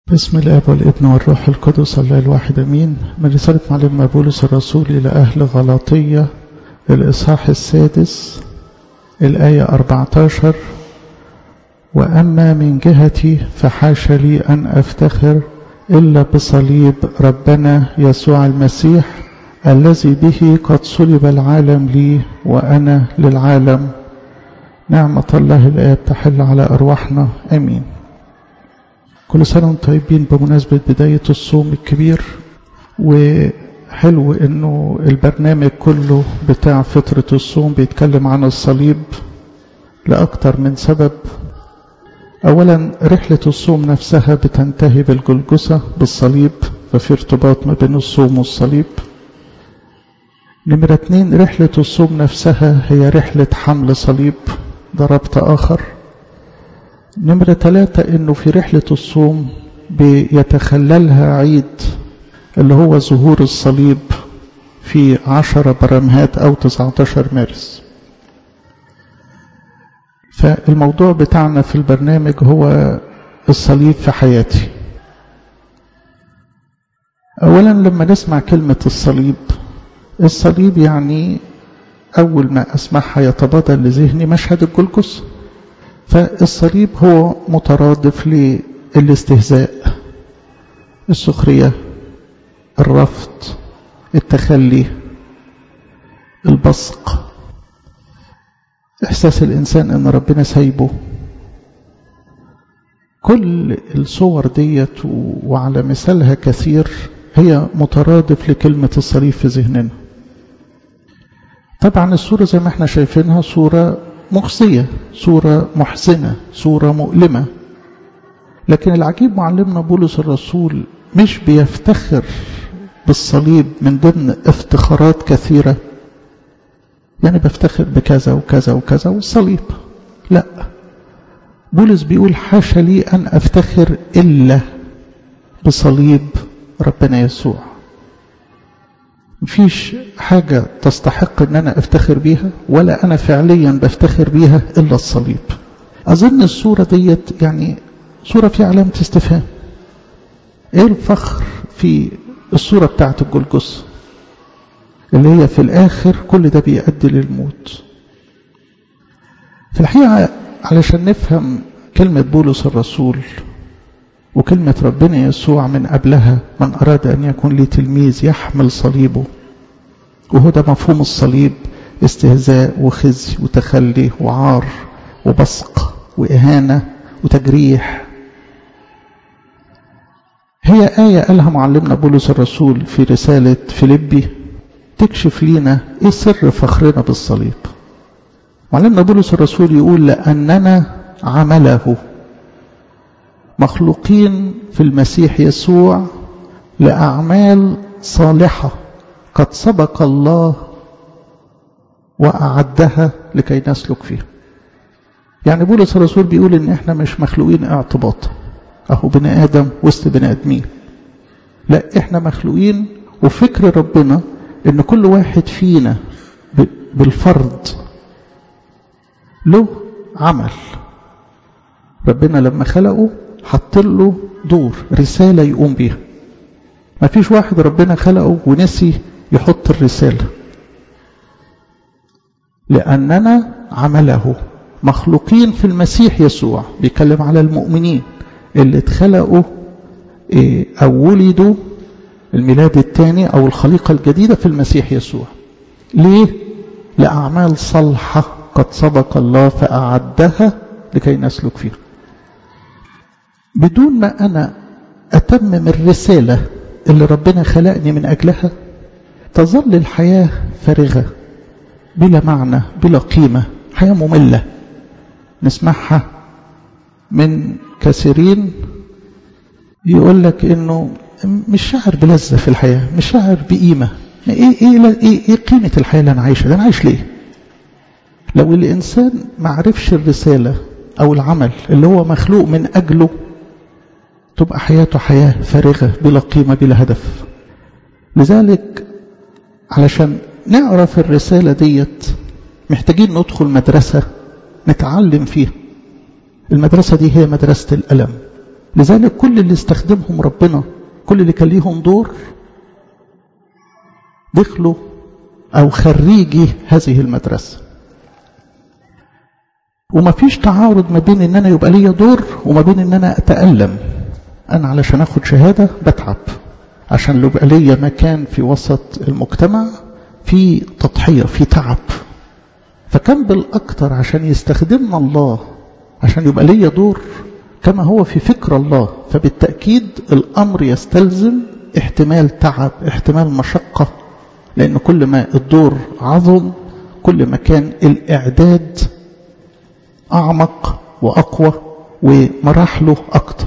بسم الاب والابن والروح القدس الله الواحد امين من رساله معلم بولس الرسول الى اهل غلاطيه الاصحاح السادس الايه 14 واما من جهتي فحاش لي ان افتخر الا بصليب ربنا يسوع المسيح الذي به قد صلب العالم لي وانا للعالم نعمه الله الاب تحل على ارواحنا امين كل سنة وانتم طيبين بمناسبة بداية الصوم الكبير وحلو انه البرنامج كله بتاع فترة الصوم بيتكلم عن الصليب لأكتر من سبب أولا رحلة الصوم نفسها بتنتهي بالجلجسة بالصليب ففي ارتباط ما بين الصوم والصليب نمرة اتنين رحلة الصوم نفسها هي رحلة حمل صليب ده ربط آخر نمرة ثلاثة انه في رحلة الصوم بيتخللها عيد اللي هو ظهور الصليب في عشرة برمهات او تسعتاشر مارس فالموضوع بتاعنا في البرنامج هو الصليب في حياتي اولا لما نسمع كلمة الصليب الصليب يعني اول ما اسمعها يتبادر لذهني مشهد الجلجثه فالصليب هو مترادف للاستهزاء السخرية الرفض التخلي البصق إحساس الإنسان أن ربنا سايبه كل الصور ديت وعلى مثالها كثير هي مترادف لكلمة الصليب في ذهننا طبعا الصورة زي ما احنا شايفينها صورة مخزية صورة محزنة صورة مؤلمة لكن العجيب معلمنا بولس الرسول مش بيفتخر بالصليب من ضمن افتخارات كثيرة يعني بفتخر بكذا وكذا وكذا والصليب لا بولس بيقول حاشا لي أن أفتخر إلا بصليب ربنا يسوع مفيش حاجة تستحق ان انا افتخر بيها ولا انا فعليا بفتخر بيها الا الصليب اظن الصورة ديت يعني صورة في علامة استفهام ايه الفخر في الصورة بتاعت الجلجثة اللي هي في الاخر كل ده بيؤدي للموت في الحقيقة علشان نفهم كلمة بولس الرسول وكلمة ربنا يسوع من قبلها من أراد أن يكون لي تلميذ يحمل صليبه وهو ده مفهوم الصليب استهزاء وخزي وتخلي وعار وبصق وإهانة وتجريح هي آية قالها معلمنا بولس الرسول في رسالة فيليبي تكشف لينا إيه سر فخرنا بالصليب معلمنا بولس الرسول يقول لأننا عمله مخلوقين في المسيح يسوع لأعمال صالحة قد سبق الله وأعدها لكي نسلك فيها يعني بولس الرسول بيقول ان احنا مش مخلوقين اعتباط اهو بني ادم وسط بني ادمين لا احنا مخلوقين وفكر ربنا ان كل واحد فينا بالفرد له عمل ربنا لما خلقه حط له دور رسالة يقوم بيها ما فيش واحد ربنا خلقه ونسي يحط الرسالة لأننا عمله مخلوقين في المسيح يسوع بيتكلم على المؤمنين اللي اتخلقوا أو ولدوا الميلاد الثاني أو الخليقة الجديدة في المسيح يسوع ليه؟ لأعمال صالحة قد سبق الله فأعدها لكي نسلك فيها بدون ما أنا أتمم الرسالة اللي ربنا خلقني من أجلها تظل الحياة فارغة بلا معنى بلا قيمة حياة مملة نسمعها من كثيرين يقول لك انه مش شاعر بلذة في الحياة مش شاعر بقيمة ايه, إيه, إيه, ايه قيمة الحياة اللي انا عايشها ده انا عايش ليه لو الانسان ما عرفش الرسالة او العمل اللي هو مخلوق من اجله تبقى حياته حياة فارغة بلا قيمة بلا هدف لذلك علشان نعرف الرسالة ديت محتاجين ندخل مدرسة نتعلم فيها المدرسة دي هي مدرسة الألم لذلك كل اللي استخدمهم ربنا كل اللي كان ليهم دور دخلوا أو خريجي هذه المدرسة وما فيش تعارض ما بين ان انا يبقى ليا دور وما بين ان انا اتألم انا علشان اخد شهادة بتعب عشان يبقى ليا مكان في وسط المجتمع في تضحية في تعب فكان بالاكتر عشان يستخدمنا الله عشان يبقى ليا دور كما هو في فكر الله فبالتأكيد الامر يستلزم احتمال تعب احتمال مشقة لان كل ما الدور عظم كل ما كان الاعداد أعمق وأقوى ومراحله أكتر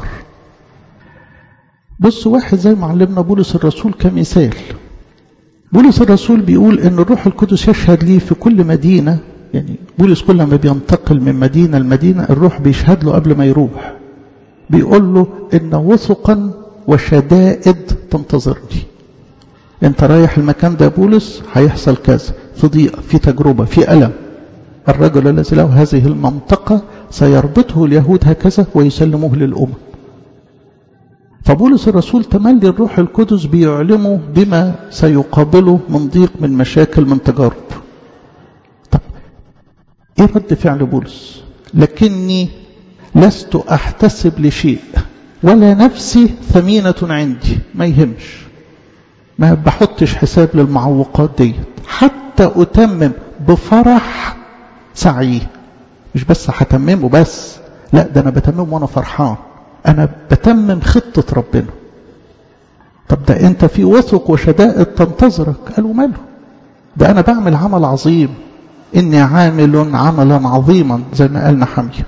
بص واحد زي معلمنا بولس الرسول كمثال بولس الرسول بيقول ان الروح القدس يشهد لي في كل مدينة يعني بولس كل ما بينتقل من مدينة لمدينة الروح بيشهد له قبل ما يروح بيقول له ان وثقا وشدائد تنتظرني انت رايح المكان ده بولس هيحصل كذا في ضيقة في تجربة في ألم الرجل الذي له هذه المنطقة سيربطه اليهود هكذا ويسلموه للأمم فبولس الرسول تملي الروح القدس بيعلمه بما سيقابله من ضيق من مشاكل من تجارب طب ايه رد فعل بولس لكني لست احتسب لشيء ولا نفسي ثمينة عندي ما يهمش ما بحطش حساب للمعوقات دي حتى أتمم بفرح سعي مش بس هتممه بس لا ده أنا بتممه وأنا فرحان أنا بتمم خطة ربنا طب ده أنت في وثق وشدائد تنتظرك قالوا ماله ده أنا بعمل عمل عظيم إني عامل عملا عظيما زي ما قال نحمية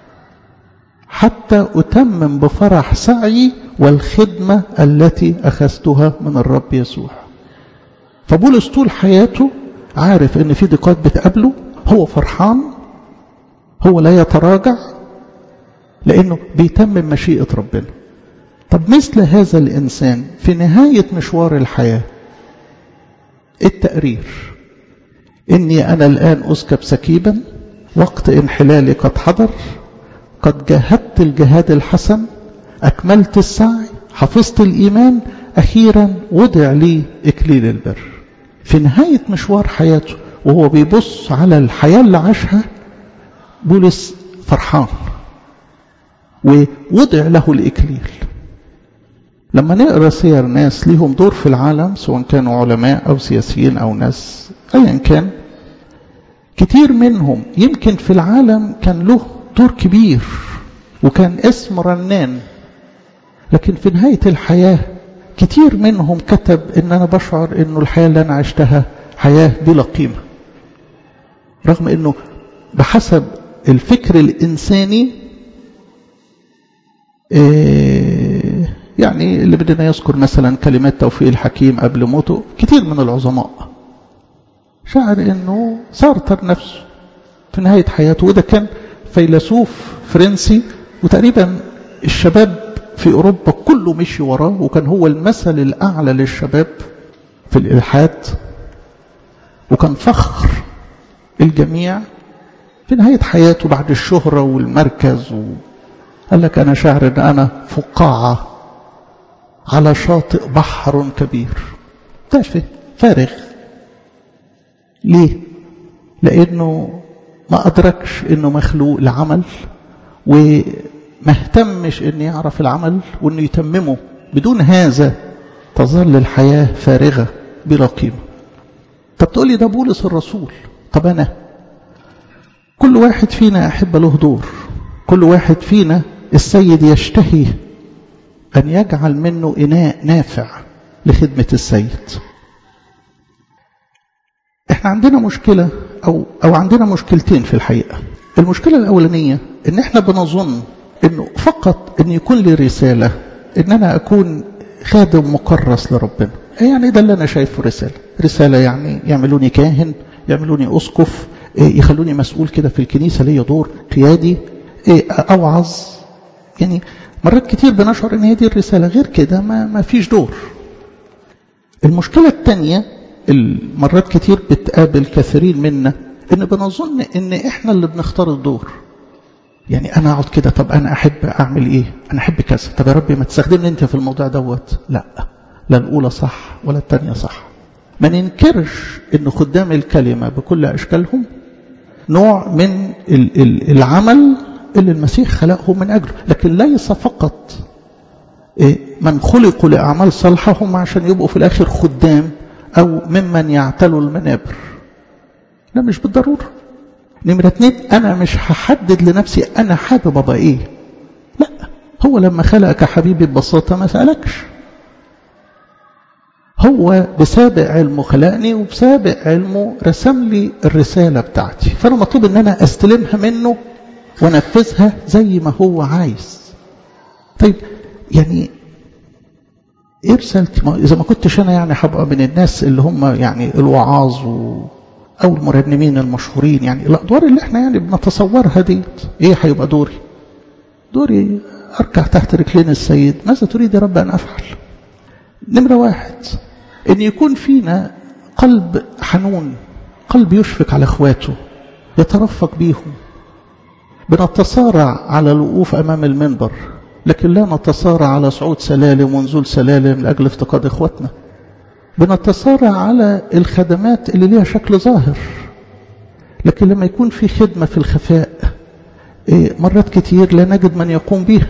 حتى أتمم بفرح سعي والخدمة التي أخذتها من الرب يسوع فبولس طول حياته عارف ان في ضيقات بتقابله هو فرحان هو لا يتراجع لانه بيتمم مشيئة ربنا طب مثل هذا الانسان في نهاية مشوار الحياة التقرير اني انا الان اسكب سكيبا وقت انحلالي قد حضر قد جاهدت الجهاد الحسن أكملت السعي حفظت الإيمان أخيرا وضع لي إكليل البر في نهاية مشوار حياته وهو بيبص على الحياة اللي عاشها بولس فرحان ووضع له الإكليل لما نقرأ سير ناس ليهم دور في العالم سواء كانوا علماء أو سياسيين أو ناس أيا كان كتير منهم يمكن في العالم كان له دور كبير وكان اسم رنان لكن في نهاية الحياة كتير منهم كتب ان انا بشعر انه الحياة اللي انا عشتها حياة بلا قيمة رغم انه بحسب الفكر الانساني إيه يعني اللي بدنا يذكر مثلا كلمات توفيق الحكيم قبل موته كتير من العظماء شعر انه سارتر نفسه في نهاية حياته وده كان فيلسوف فرنسي وتقريبا الشباب في أوروبا كله مشي وراه وكان هو المثل الأعلى للشباب في الإلحاد وكان فخر الجميع في نهاية حياته بعد الشهرة والمركز و... قال لك أنا شاعر أن أنا فقاعة على شاطئ بحر كبير تافه فارغ ليه لأنه ما أدركش أنه مخلوق لعمل وما اهتمش أن يعرف العمل وأنه يتممه بدون هذا تظل الحياة فارغة بلا قيمة طب تقول لي ده بولس الرسول طب أنا كل واحد فينا أحب له دور كل واحد فينا السيد يشتهي أن يجعل منه إناء نافع لخدمة السيد احنا عندنا مشكلة أو, أو عندنا مشكلتين في الحقيقة المشكلة الأولانية إن احنا بنظن إنه فقط إن يكون لي رسالة إن أنا أكون خادم مكرس لربنا يعني ده اللي أنا شايفه رسالة رسالة يعني يعملوني كاهن يعملوني أسقف يخلوني مسؤول كده في الكنيسة ليا دور قيادي أوعظ يعني مرات كتير بنشعر ان هي دي الرسالة غير كده ما, ما فيش دور المشكلة الثانية المرات كتير بتقابل كثيرين منا ان بنظن ان احنا اللي بنختار الدور يعني أنا أقعد كده طب أنا أحب أعمل إيه أنا أحب كذا طب يا ربي ما تستخدمني أنت في الموضوع دوت لا لا الأولى صح ولا الثانية صح ما ننكرش أن خدام الكلمة بكل أشكالهم نوع من العمل اللي المسيح خلقهم من أجله لكن ليس فقط من خلقوا لأعمال صالحة هم عشان يبقوا في الآخر خدام أو ممن يعتلوا المنابر لا مش بالضرورة نمرة اتنين أنا مش هحدد لنفسي أنا حابب أبقى إيه لا هو لما خلقك حبيبي ببساطة ما سألكش هو بسابق علمه خلقني وبسابق علمه رسم لي الرسالة بتاعتي فأنا مطلوب أن أنا أستلمها منه ونفذها زي ما هو عايز طيب يعني ايه رسالتي ما اذا ما كنتش انا يعني هبقى من الناس اللي هم يعني الوعاظ و او المرنمين المشهورين يعني الادوار اللي احنا يعني بنتصورها ديت ايه هيبقى دوري دوري اركع تحت رجلين السيد ماذا تريد يا رب ان افعل نمرة واحد ان يكون فينا قلب حنون قلب يشفق على اخواته يترفق بيهم بنتصارع على الوقوف امام المنبر لكن لا نتصارع على صعود سلالم ونزول سلالم لأجل افتقاد إخواتنا بنتصارع على الخدمات اللي ليها شكل ظاهر لكن لما يكون في خدمة في الخفاء مرات كتير لا نجد من يقوم بها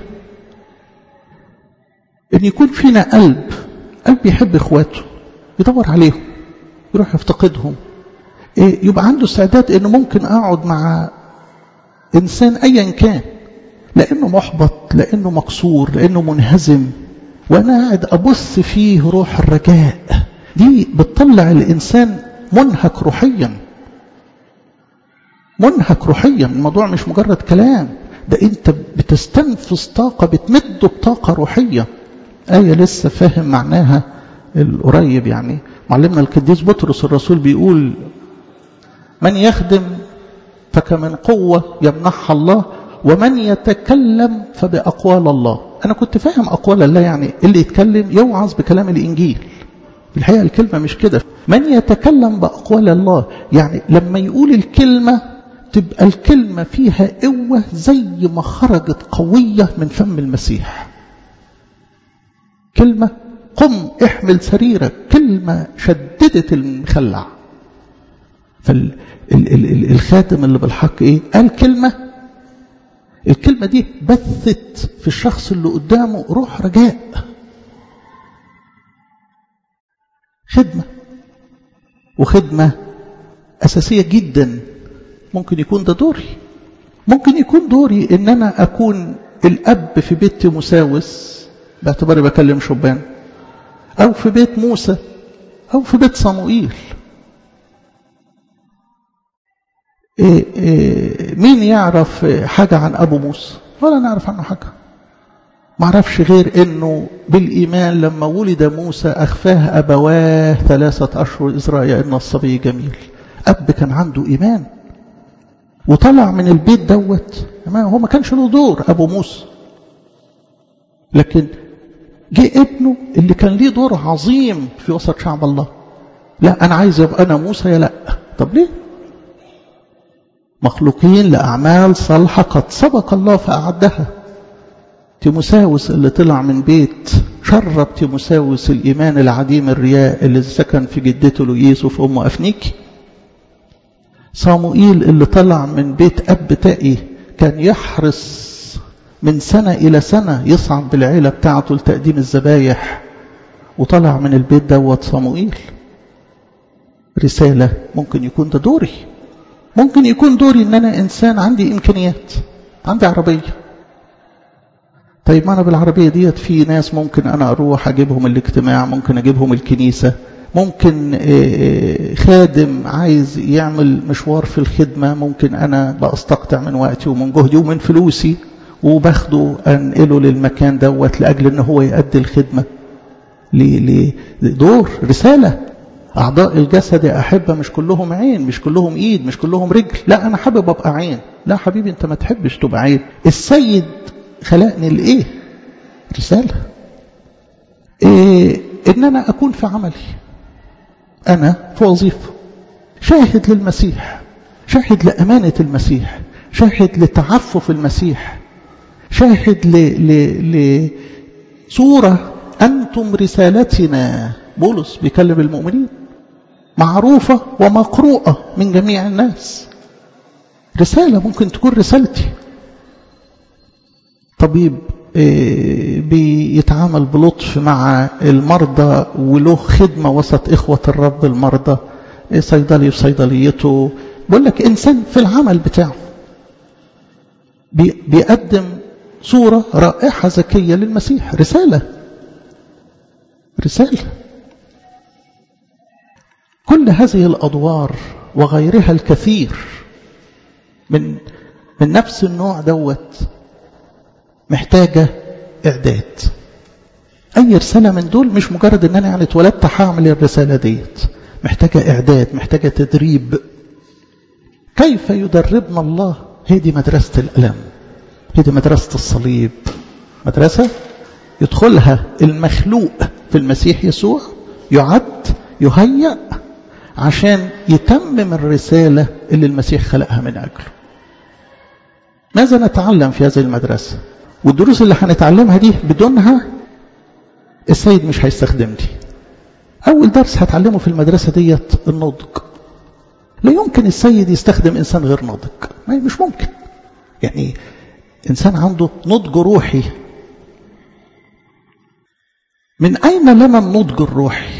ان يكون فينا قلب قلب يحب اخواته يدور عليهم يروح يفتقدهم يبقى عنده استعداد انه ممكن اقعد مع انسان ايا كان لأنه محبط لأنه مكسور لأنه منهزم وأنا قاعد أبص فيه روح الرجاء دي بتطلع الإنسان منهك روحيا منهك روحيا الموضوع مش مجرد كلام ده أنت بتستنفذ طاقة بتمده بطاقة روحية آية لسه فاهم معناها القريب يعني معلمنا القديس بطرس الرسول بيقول من يخدم فكمن قوة يمنحها الله ومن يتكلم فبأقوال الله أنا كنت فاهم أقوال الله يعني اللي يتكلم يوعظ بكلام الإنجيل في الحقيقة الكلمة مش كده من يتكلم بأقوال الله يعني لما يقول الكلمة تبقى الكلمة فيها قوة زي ما خرجت قوية من فم المسيح كلمة قم احمل سريرك كلمة شددت المخلع فالخاتم اللي بالحق ايه قال كلمة الكلمة دي بثت في الشخص اللي قدامه روح رجاء خدمة وخدمة أساسية جدا ممكن يكون ده دوري ممكن يكون دوري ان انا اكون الاب في بيت تيموساوس باعتباري بكلم شبان او في بيت موسى او في بيت صموئيل إيه إيه مين يعرف حاجة عن أبو موسى ولا نعرف عنه حاجة ما عرفش غير أنه بالإيمان لما ولد موسى أخفاه أبواه ثلاثة أشهر إزراء إن الصبي جميل أب كان عنده إيمان وطلع من البيت دوت ما هو ما كانش له دور أبو موسى لكن جه ابنه اللي كان ليه دور عظيم في وسط شعب الله لا أنا عايز يبقى أنا موسى يا لا طب ليه مخلوقين لأعمال صالحة قد سبق الله فأعدها تيموساوس اللي طلع من بيت شرب تيموساوس الإيمان العديم الرياء اللي سكن في جدته لويس وفي أمه أفنيكي صاموئيل اللي طلع من بيت أب تقي كان يحرص من سنة إلى سنة يصعد بالعيلة بتاعته لتقديم الذبايح وطلع من البيت دوت صاموئيل رسالة ممكن يكون ده دوري ممكن يكون دوري ان انا انسان عندي امكانيات عندي عربية طيب ما انا بالعربية ديت في ناس ممكن انا اروح اجيبهم الاجتماع ممكن اجيبهم الكنيسة ممكن خادم عايز يعمل مشوار في الخدمة ممكن انا بستقطع من وقتي ومن جهدي ومن فلوسي وباخده انقله للمكان دوت لاجل ان هو يؤدي الخدمة لدور رسالة أعضاء الجسد يا أحبة مش كلهم عين مش كلهم إيد مش كلهم رجل لا أنا حابب أبقى عين لا حبيبي أنت ما تحبش تبقى عين السيد خلقني لإيه رسالة إيه إن أنا أكون في عملي أنا في وظيفة شاهد للمسيح شاهد لأمانة المسيح شاهد لتعفف المسيح شاهد لصورة أنتم رسالتنا بولس بيكلم المؤمنين معروفة ومقروءة من جميع الناس رسالة ممكن تكون رسالتي طبيب بيتعامل بلطف مع المرضى وله خدمة وسط إخوة الرب المرضى صيدلي في صيدليته بقول لك إنسان في العمل بتاعه بيقدم صورة رائحة ذكية للمسيح رسالة رسالة كل هذه الأدوار وغيرها الكثير من من نفس النوع دوت محتاجة إعداد أي رسالة من دول مش مجرد إن أنا يعني اتولدت هعمل الرسالة ديت محتاجة إعداد محتاجة تدريب كيف يدربنا الله هي دي مدرسة الألم هي دي مدرسة الصليب مدرسة يدخلها المخلوق في المسيح يسوع يعد يهيأ عشان يتمم الرسالة اللي المسيح خلقها من أجله ماذا نتعلم في هذه المدرسة والدروس اللي هنتعلمها دي بدونها السيد مش هيستخدمني أول درس هتعلمه في المدرسة ديت النضج لا يمكن السيد يستخدم إنسان غير ناضج مش ممكن يعني إنسان عنده نضج روحي من أين لنا النضج الروحي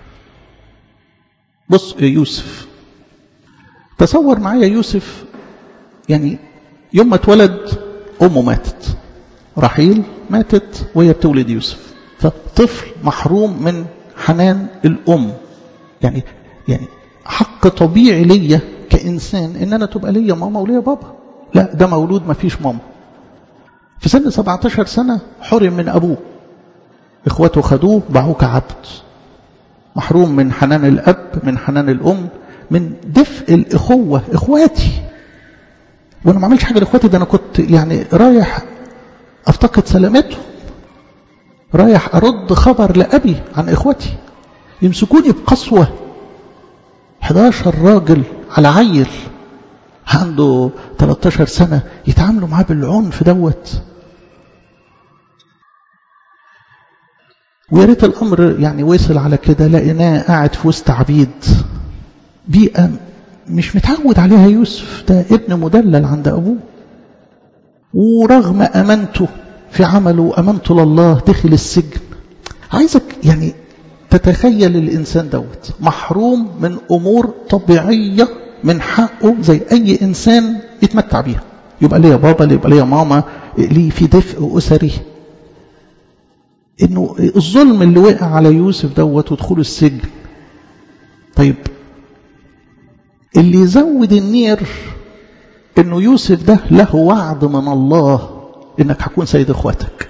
بص يوسف تصور معايا يوسف يعني يوم ما اتولد أمه ماتت رحيل ماتت وهي بتولد يوسف فطفل محروم من حنان الأم يعني يعني حق طبيعي ليا كإنسان إن أنا تبقى ليا ماما وليا بابا لا ده مولود ما فيش ماما في سن 17 سنة حرم من أبوه إخواته خدوه باعوه كعبد محروم من حنان الأب من حنان الأم من دفء الإخوة إخواتي وأنا ما عملش حاجة لإخواتي ده أنا كنت يعني رايح أفتقد سلامته رايح أرد خبر لأبي عن إخوتي يمسكوني بقسوة 11 راجل على عيل عنده 13 سنة يتعاملوا معاه بالعنف دوت ويا ريت الأمر يعني وصل على كده لقيناه قاعد في وسط عبيد بيئة مش متعود عليها يوسف ده ابن مدلل عند أبوه ورغم أمانته في عمله وأمانته لله دخل السجن عايزك يعني تتخيل الإنسان دوت محروم من أمور طبيعية من حقه زي أي إنسان يتمتع بيها يبقى ليه بابا يبقى ليه ماما ليه في دفء أسري إنه الظلم اللي وقع على يوسف دوت ودخوله السجن طيب اللي يزود النير إنه يوسف ده له وعد من الله إنك هكون سيد إخواتك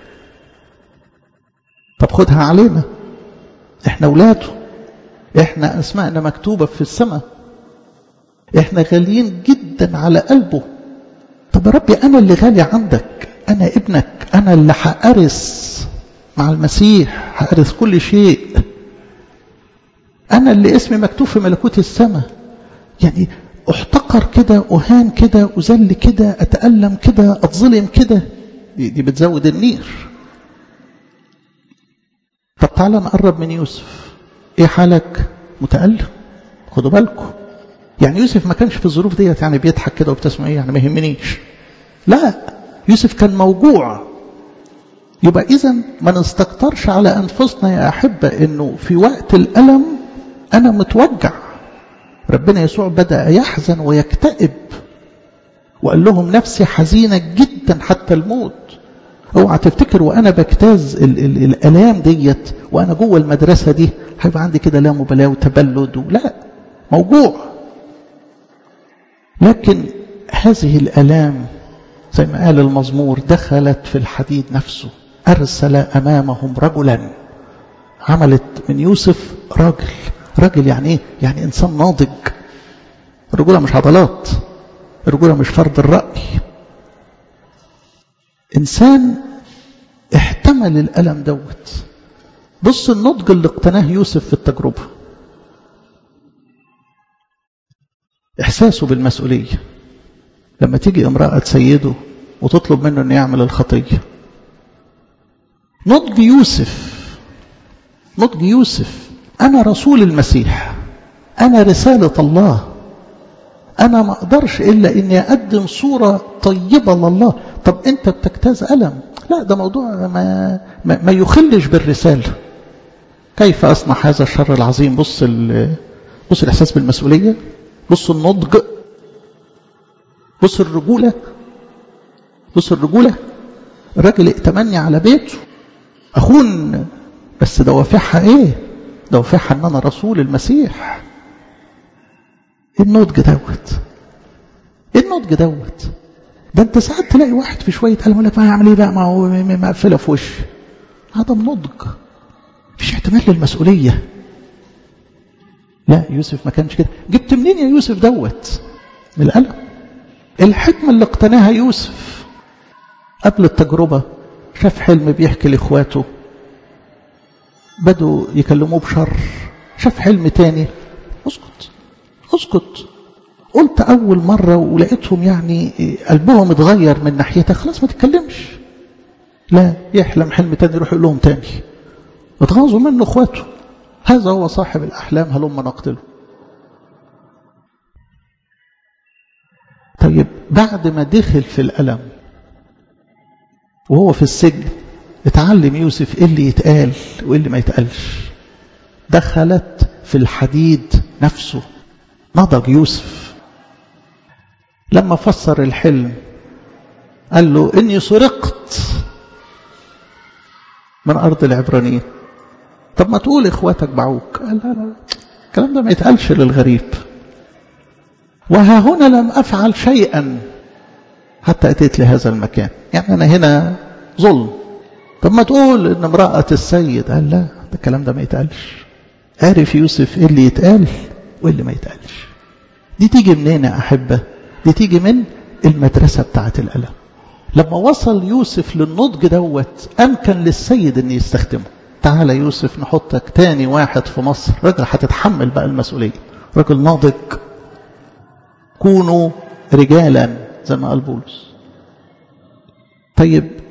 طب خدها علينا إحنا أولاده إحنا أسماءنا مكتوبة في السماء إحنا غاليين جدا على قلبه طب يا ربي أنا اللي غالي عندك أنا ابنك أنا اللي هأرث مع المسيح هأرث كل شيء أنا اللي اسمي مكتوب في ملكوت السماء يعني احتقر كده أهان كده أذل كده أتألم كده أتظلم كده دي, دي بتزود النير طب تعالى نقرب من يوسف ايه حالك متألم خدوا بالكم يعني يوسف ما كانش في الظروف ديت يعني بيضحك كده وبتسمع ايه يعني ما يهمنيش لا يوسف كان موجوع يبقى اذا ما نستكترش على انفسنا يا احبه انه في وقت الالم انا متوجع ربنا يسوع بدا يحزن ويكتئب وقال لهم نفسي حزينه جدا حتى الموت اوعى تفتكر وانا بجتاز ال ال الالام ديت وانا جوه المدرسه دي هيبقى عندي كده لا مبالاه وتبلد لا موجوع لكن هذه الالام زي ما قال المزمور دخلت في الحديد نفسه ارسل امامهم رجلا عملت من يوسف راجل راجل يعني ايه يعني انسان ناضج الرجوله مش عضلات الرجوله مش فرض الراي إنسان احتمل الألم دوت بص النضج اللي اقتناه يوسف في التجربة إحساسه بالمسؤولية لما تيجي امرأة سيده وتطلب منه أن يعمل الخطية نضج يوسف نضج يوسف أنا رسول المسيح أنا رسالة الله أنا ما أقدرش إلا إني أقدم صورة طيبة لله طب أنت بتجتاز ألم لا ده موضوع ما, ما, ما يخلش بالرسالة كيف أصنع هذا الشر العظيم بص بص الإحساس بالمسؤولية بص النضج بص الرجولة بص الرجولة الراجل ائتمني على بيته أخون بس دوافعها إيه دوافعها إن أنا رسول المسيح إيه النضج دوت إيه النضج دوت ده أنت ساعات تلاقي واحد في شوية قلم يقول لك ما هيعمل إيه بقى ما هو مقفلة في وشي هذا النضج مفيش احتمال للمسؤولية لا يوسف ما كانش كده جبت منين يا يوسف دوت من القلم الحكمة اللي اقتناها يوسف قبل التجربة شاف حلم بيحكي لإخواته بدوا يكلموه بشر شاف حلم تاني اسكت اسكت قلت أول مرة ولقيتهم يعني قلبهم اتغير من ناحيتك خلاص ما تتكلمش لا يحلم حلم تاني يروح يقول لهم تاني اتغاظوا منه اخواته هذا هو صاحب الأحلام هلما نقتله طيب بعد ما دخل في الألم وهو في السجن اتعلم يوسف ايه اللي يتقال وايه اللي ما يتقالش دخلت في الحديد نفسه نضج يوسف لما فسر الحلم قال له اني سرقت من ارض العبرانيين طب ما تقول اخواتك باعوك قال لا لا الكلام ده ما يتقالش للغريب وها هنا لم افعل شيئا حتى اتيت لهذا المكان يعني انا هنا ظلم طب ما تقول ان امرأة السيد قال لا ده الكلام ده ما يتقالش عارف يوسف ايه اللي يتقال وايه اللي ما يتقالش دي تيجي منين يا احبه دي تيجي من المدرسة بتاعت الألم لما وصل يوسف للنضج دوت أمكن للسيد أن يستخدمه تعالى يوسف نحطك تاني واحد في مصر راجل هتتحمل بقى المسؤولية راجل ناضج كونوا رجالا زي ما قال بولس طيب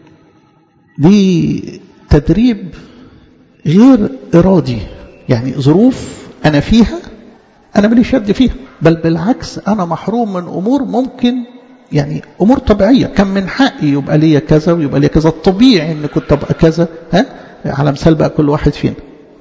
دي تدريب غير إرادي يعني ظروف أنا فيها أنا ماليش يد فيها بل بالعكس أنا محروم من أمور ممكن يعني أمور طبيعية كان من حقي يبقى لي كذا ويبقى لي كذا الطبيعي إن كنت أبقى كذا ها على مثال بقى كل واحد فينا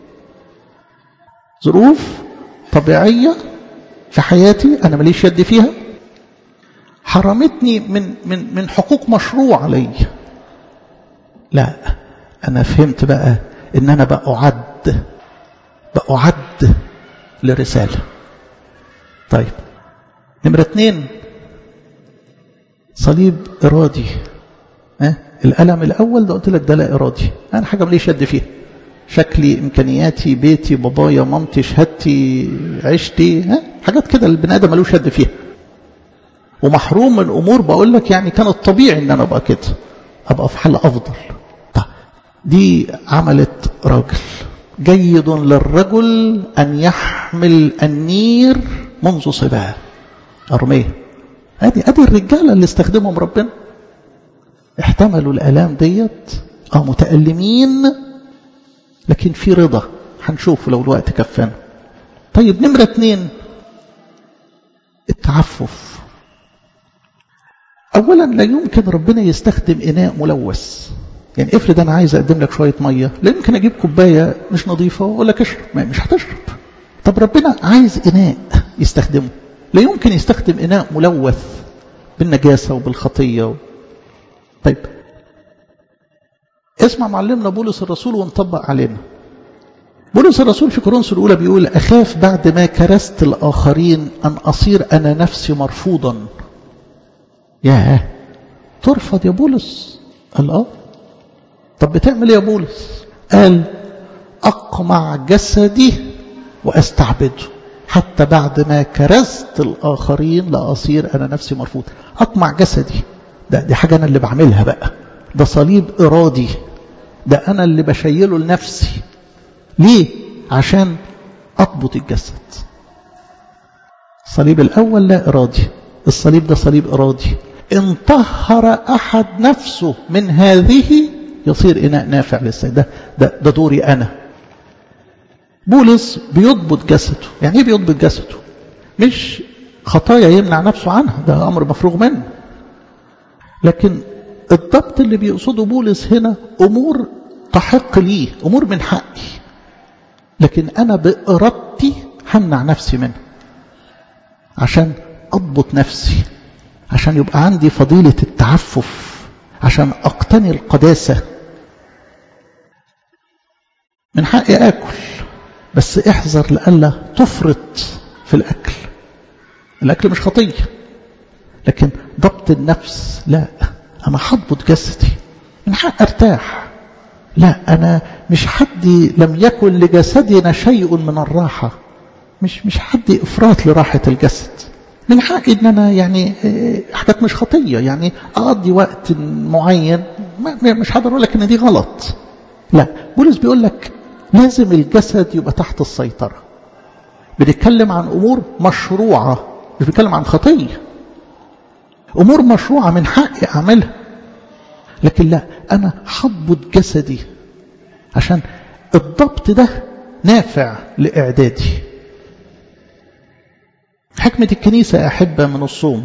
ظروف طبيعية في حياتي أنا ماليش يد فيها حرمتني من من من حقوق مشروع علي لا أنا فهمت بقى إن أنا بأعد بأعد لرسالة طيب نمرة اتنين صليب إرادي أه؟ الألم الأول ده قلت لك ده لا إرادي أنا حاجة مليش يد فيها شكلي إمكانياتي بيتي بابايا مامتي شهادتي عشتي ها؟ حاجات كده البني آدم ملوش يد فيها ومحروم من أمور بقول لك يعني كان الطبيعي إن أنا أبقى كده أبقى في حل أفضل طيب دي عملت راجل جيد للرجل أن يحمل النير منذ صباه أرميه ادي ادي الرجاله اللي استخدمهم ربنا احتملوا الالام ديت اه متالمين لكن في رضا هنشوف لو الوقت كفانا طيب نمره اتنين التعفف اولا لا يمكن ربنا يستخدم اناء ملوث يعني افرض انا عايز اقدم لك شويه ميه لا يمكن اجيب كوبايه مش نظيفه واقول لك اشرب مش هتشرب طب ربنا عايز اناء يستخدمه لا يمكن يستخدم إناء ملوث بالنجاسة وبالخطية طيب اسمع معلمنا بولس الرسول ونطبق علينا بولس الرسول في كورنثوس الأولى بيقول أخاف بعد ما كرست الآخرين أن أصير أنا نفسي مرفوضا ياه ترفض يا بولس قال اه طب بتعمل ايه يا بولس قال أقمع جسدي وأستعبده حتى بعد ما كرزت الآخرين لأصير أنا نفسي مرفوض أطمع جسدي ده دي حاجة أنا اللي بعملها بقى ده صليب إرادي ده أنا اللي بشيله لنفسي ليه؟ عشان أضبط الجسد الصليب الأول لا إرادي الصليب ده صليب إرادي إن طهر أحد نفسه من هذه يصير إناء نافع للسيد ده, ده, ده دوري أنا بولس بيضبط جسده يعني إيه بيضبط جسده مش خطايا يمنع نفسه عنها ده أمر مفروغ منه لكن الضبط اللي بيقصده بولس هنا أمور تحق ليه أمور من حقي لكن أنا بإرادتي همنع نفسي منها عشان أضبط نفسي عشان يبقى عندي فضيلة التعفف عشان أقتني القداسة من حقي آكل بس احذر لألا تفرط في الأكل الأكل مش خطية لكن ضبط النفس لا أنا هضبط جسدي من حق أرتاح لا أنا مش حدي لم يكن لجسدنا شيء من الراحة مش مش حدي إفراط لراحة الجسد من حقي ان انا يعني حاجات مش خطيه يعني اقضي وقت معين مش هقدر اقول لك ان دي غلط لا بولس بيقول لك لازم الجسد يبقى تحت السيطره بنتكلم عن امور مشروعه مش بنتكلم عن خطيه امور مشروعه من حقي اعملها لكن لا انا هضبط جسدي عشان الضبط ده نافع لاعدادي حكمة الكنيسة أحبة من الصوم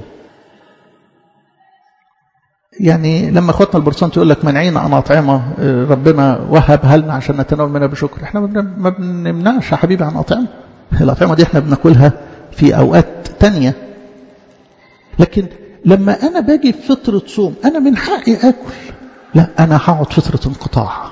يعني لما اخواتنا البرسنت يقول لك منعين عن أطعمة ربنا وهبها لنا عشان نتناول منها بشكر احنا ما بنمنعش يا حبيبي عن أطعمة الأطعمة دي احنا بناكلها في أوقات تانية لكن لما أنا باجي في فترة صوم أنا من حقي أكل لا أنا هقعد فترة انقطاع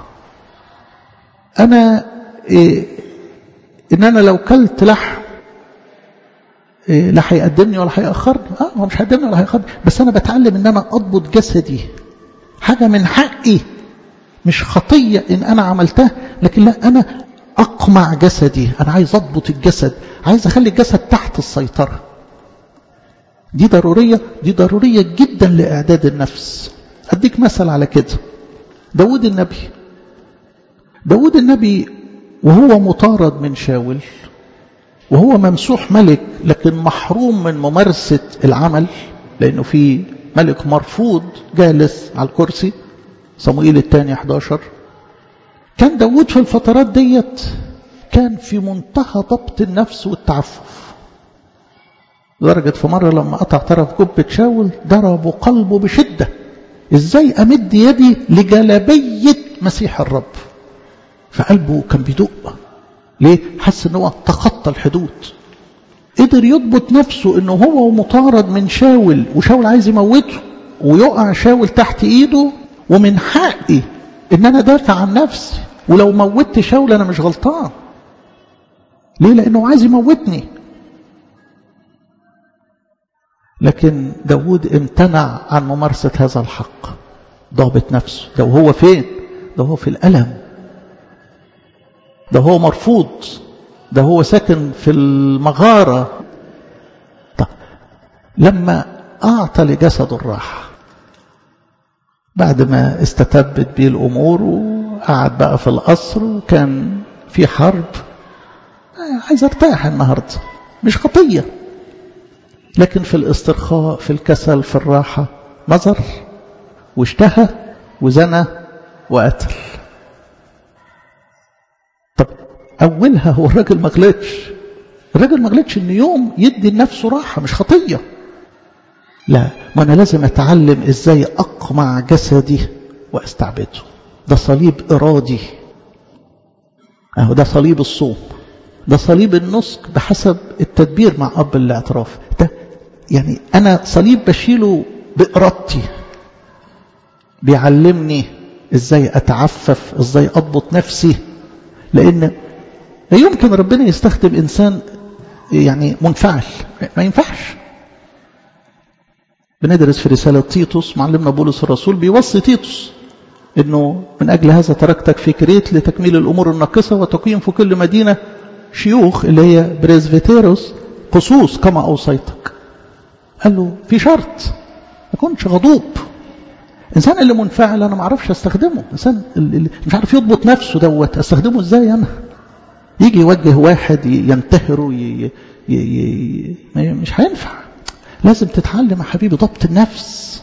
أنا إيه إن أنا لو كلت لحم إيه لا هيقدمني ولا هيأخرني اه هو مش هيقدمني ولا هيأخرني بس انا بتعلم ان انا اضبط جسدي حاجه من حقي مش خطيه ان انا عملتها لكن لا انا اقمع جسدي انا عايز اضبط الجسد عايز اخلي الجسد تحت السيطره دي ضروريه دي ضروريه جدا لاعداد النفس اديك مثل على كده داود النبي داود النبي وهو مطارد من شاول وهو ممسوح ملك لكن محروم من ممارسة العمل لأنه في ملك مرفوض جالس على الكرسي صموئيل الثاني 11 كان داود في الفترات ديت كان في منتهى ضبط النفس والتعفف لدرجة في مرة لما قطع طرف جبة شاول ضربوا قلبه بشدة ازاي امد يدي لجلبية مسيح الرب فقلبه كان بيدق ليه حس ان هو تخطى الحدود قدر يضبط نفسه انه هو مطارد من شاول وشاول عايز يموته ويقع شاول تحت ايده ومن حقي ان انا دافع عن نفسي ولو موتت شاول انا مش غلطان ليه لانه عايز يموتني لكن داود امتنع عن ممارسة هذا الحق ضابط نفسه ده وهو فين ده هو في الألم ده هو مرفوض ده هو ساكن في المغارة طب لما أعطى لجسده الراحة بعد ما استتبت بيه الأمور وقعد بقى في القصر وكان في حرب عايز ارتاح النهاردة مش خطية لكن في الاسترخاء في الكسل في الراحة نظر واشتهى وزنى وقتل طب أولها هو الراجل ما غلطش الراجل ما غلطش إن يوم يدي لنفسه راحة مش خطية لا ما أنا لازم أتعلم إزاي أقمع جسدي وأستعبده ده صليب إرادي أهو ده صليب الصوم ده صليب النسك بحسب التدبير مع أب الاعتراف ده يعني أنا صليب بشيله بإرادتي بيعلمني إزاي أتعفف إزاي أضبط نفسي لأن لا يمكن ربنا يستخدم إنسان يعني منفعل ما ينفعش بندرس في رسالة تيتوس معلمنا بولس الرسول بيوصي تيتوس انه من اجل هذا تركتك في كريت لتكميل الامور الناقصه وتقيم في كل مدينه شيوخ اللي هي بريزفيتيروس خصوص كما اوصيتك قال له في شرط ما كنتش غضوب الانسان اللي منفعل انا ما اعرفش استخدمه الانسان اللي مش عارف يضبط نفسه دوت استخدمه ازاي انا يجي يوجه واحد ينتهره ي... ي... ي... مش هينفع لازم تتعلم يا حبيبي ضبط النفس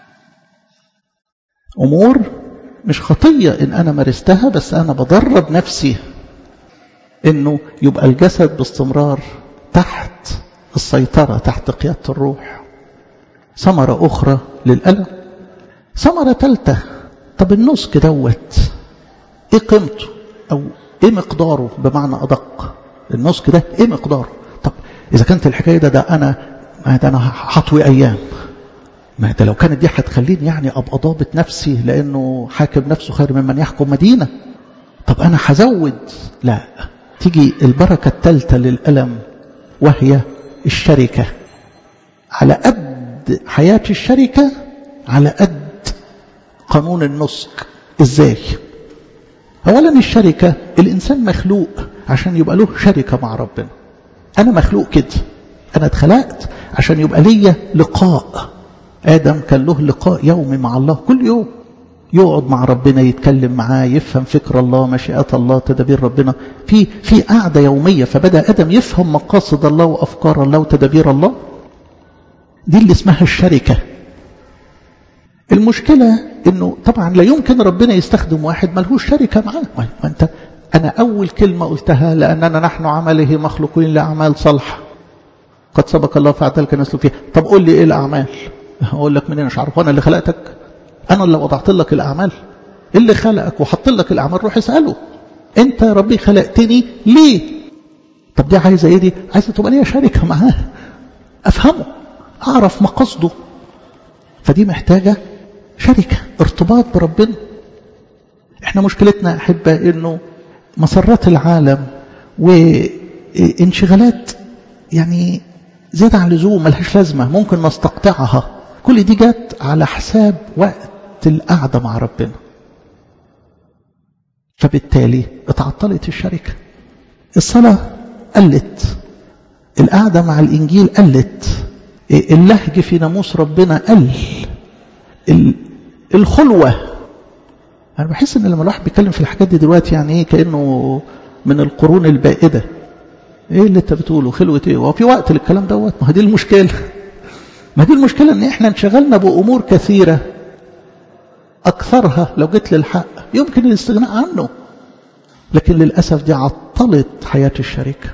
أمور مش خطية إن أنا مارستها بس أنا بدرب نفسي إنه يبقى الجسد باستمرار تحت السيطرة تحت قيادة الروح ثمرة أخرى للألم ثمرة ثالثة طب النسك دوت إيه قيمته أو إيه مقداره بمعنى أدق النسك ده إيه مقداره طب إذا كانت الحكاية ده ده أنا ما ده أنا هطوي أيام ما ده لو كانت دي هتخليني يعني أبقى ضابط نفسي لأنه حاكم نفسه خير ممن يحكم مدينة طب أنا هزود لا تيجي البركة الثالثة للألم وهي الشركة على قد حياة الشركة على قد قانون النسك ازاي اولا الشركة الانسان مخلوق عشان يبقى له شركة مع ربنا انا مخلوق كده انا اتخلقت عشان يبقى ليا لقاء ادم كان له لقاء يومي مع الله كل يوم يقعد مع ربنا يتكلم معاه يفهم فكر الله مشيئات الله تدابير ربنا في في قعده يوميه فبدا ادم يفهم مقاصد الله وافكار الله وتدابير الله دي اللي اسمها الشركه المشكله انه طبعا لا يمكن ربنا يستخدم واحد ملهوش شركه معاه ما انت انا اول كلمه قلتها لاننا نحن عمله مخلوقين لاعمال صالحه قد سبق الله فاعتلك نسلك فيها طب قول لي ايه الاعمال اقول لك منين مش عارف وانا اللي خلقتك انا اللي وضعت لك الاعمال اللي خلقك وحط لك الاعمال روح اساله انت يا ربي خلقتني ليه طب دي عايزه ايه دي عايزه تبقى ليا شركه معاه افهمه اعرف مقاصده فدي محتاجه شركه ارتباط بربنا احنا مشكلتنا احبه انه مسرات العالم وانشغالات يعني زيادة عن اللزوم ملهاش لازمة ممكن نستقطعها كل دي جت على حساب وقت القعدة مع ربنا فبالتالي اتعطلت الشركة الصلاة قلت القعدة مع الإنجيل قلت اللهج في ناموس ربنا قل الخلوة أنا بحس إن لما الواحد بيتكلم في الحاجات دي دلوقتي يعني إيه كأنه من القرون البائدة ايه اللي انت بتقوله خلوة ايه هو في وقت للكلام دوت ما دي المشكلة ما دي المشكلة ان احنا انشغلنا بامور كثيرة اكثرها لو جيت للحق يمكن الاستغناء عنه لكن للأسف دي عطلت حياة الشركة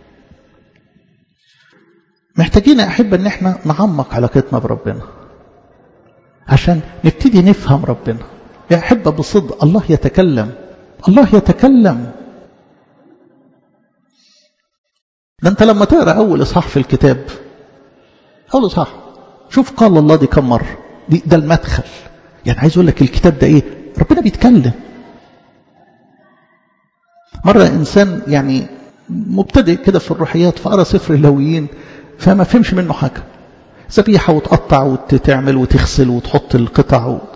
محتاجين يا أحب ان احنا نعمق علاقتنا بربنا عشان نبتدي نفهم ربنا يا أحبة بصدق الله يتكلم الله يتكلم ده انت لما تقرا اول اصحاح في الكتاب اول اصحاح شوف قال الله دي كم مره دي ده المدخل يعني عايز اقول لك الكتاب ده ايه ربنا بيتكلم مره انسان يعني مبتدئ كده في الروحيات فقرا سفر اللاويين فما فهمش منه حاجه ذبيحه وتقطع وتعمل وتغسل وتحط القطع و...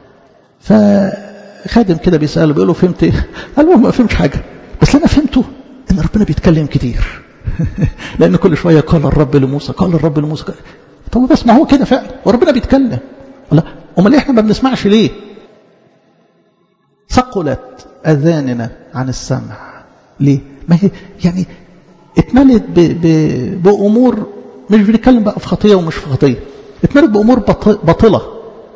فخادم كده بيساله بيقول له فهمت ايه؟ قال له ما فهمش حاجه بس انا فهمته ان ربنا بيتكلم كتير لأن كل شوية قال الرب لموسى قال الرب لموسى طب بس ما هو كده فعلا وربنا بيتكلم لا امال احنا ما بنسمعش ليه ثقلت اذاننا عن السمع ليه ما هي يعني اتملت ب ب بامور مش بنتكلم بقى في خطيه ومش في خطيه اتملت بامور باطله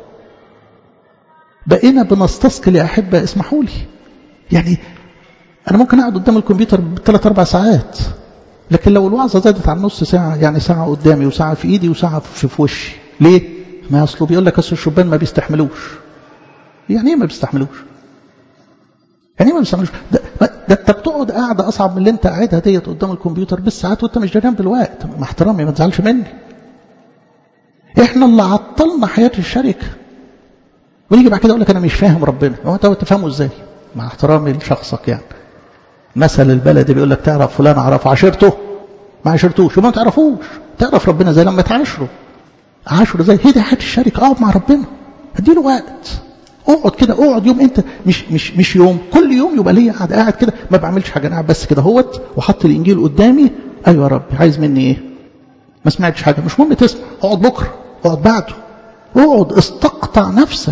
بقينا بنستثقل يا احبه اسمحوا لي يعني انا ممكن اقعد قدام الكمبيوتر بثلاث اربع ساعات لكن لو الوعظة زادت عن نص ساعة يعني ساعة قدامي وساعة في ايدي وساعة في, في وشي ليه؟ ما اصله بيقول لك اصل الشبان ما بيستحملوش يعني ايه ما بيستحملوش؟ يعني ايه ما بيستحملوش؟ ده, ده انت بتقعد قاعدة اصعب من اللي انت قاعدها ديت قدام الكمبيوتر بالساعات وانت مش دريان بالوقت مع احترامي ما تزعلش مني احنا اللي عطلنا حياة الشركة ونيجي بعد كده اقول لك انا مش فاهم ربنا هو انت تفهمه ازاي؟ مع احترامي لشخصك يعني مثل البلد بيقول لك تعرف فلان عرف عشيرته ما عشرتوش وما تعرفوش تعرف ربنا زي لما تعاشره عاشره زي هي دي حياه الشركه اقعد مع ربنا اديله وقت اقعد كده اقعد يوم انت مش مش مش يوم كل يوم يبقى ليا قاعد قاعد كده ما بعملش حاجه انا قاعد بس كده اهوت وحط الانجيل قدامي ايوه يا رب عايز مني ايه ما سمعتش حاجه مش مهم تسمع اقعد بكره اقعد بعده اقعد استقطع نفسك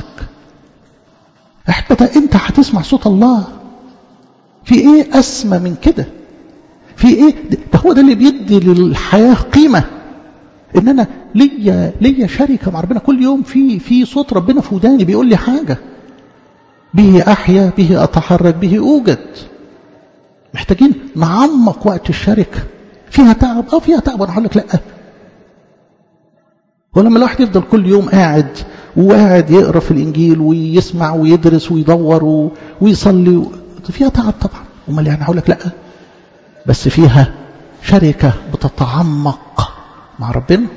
احبة انت هتسمع صوت الله في ايه اسمى من كده في ايه ده هو ده اللي بيدي للحياة قيمة ان انا ليا ليا شركة مع ربنا كل يوم في في صوت ربنا في وداني بيقول لي حاجة به أحيا به أتحرك به أوجد محتاجين نعمق وقت الشركة فيها تعب أو فيها تعب أنا هقول لك لأ ولما الواحد يفضل كل يوم قاعد وقاعد يقرا في الانجيل ويسمع ويدرس ويدور ويصلي و... فيها تعب طبعا امال يعني هقول لك لا بس فيها شركه بتتعمق مع ربنا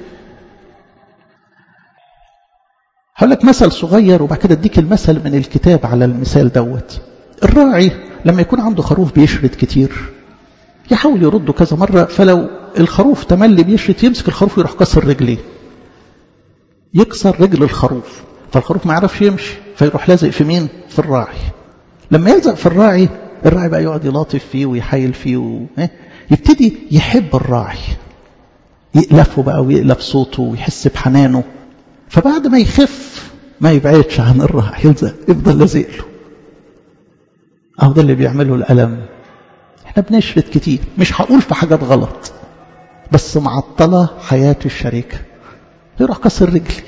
هقول لك مثل صغير وبعد كده اديك المثل من الكتاب على المثال دوت الراعي لما يكون عنده خروف بيشرد كتير يحاول يرده كذا مرة فلو الخروف تملي بيشرد يمسك الخروف ويروح كسر رجليه يكسر رجل الخروف فالخروف ما يعرفش يمشي فيروح لازق في مين في الراعي لما يلزق في الراعي الراعي بقى يقعد يلاطف فيه ويحايل فيه و... يبتدي يحب الراعي يألفه بقى ويألف صوته ويحس بحنانه فبعد ما يخف ما يبعدش عن الراعي يلزق يفضل لازق له أهو ده اللي بيعمله الألم احنا بنشرد كتير مش هقول في حاجات غلط بس معطلة حياة الشريكة يروح كسر رجلي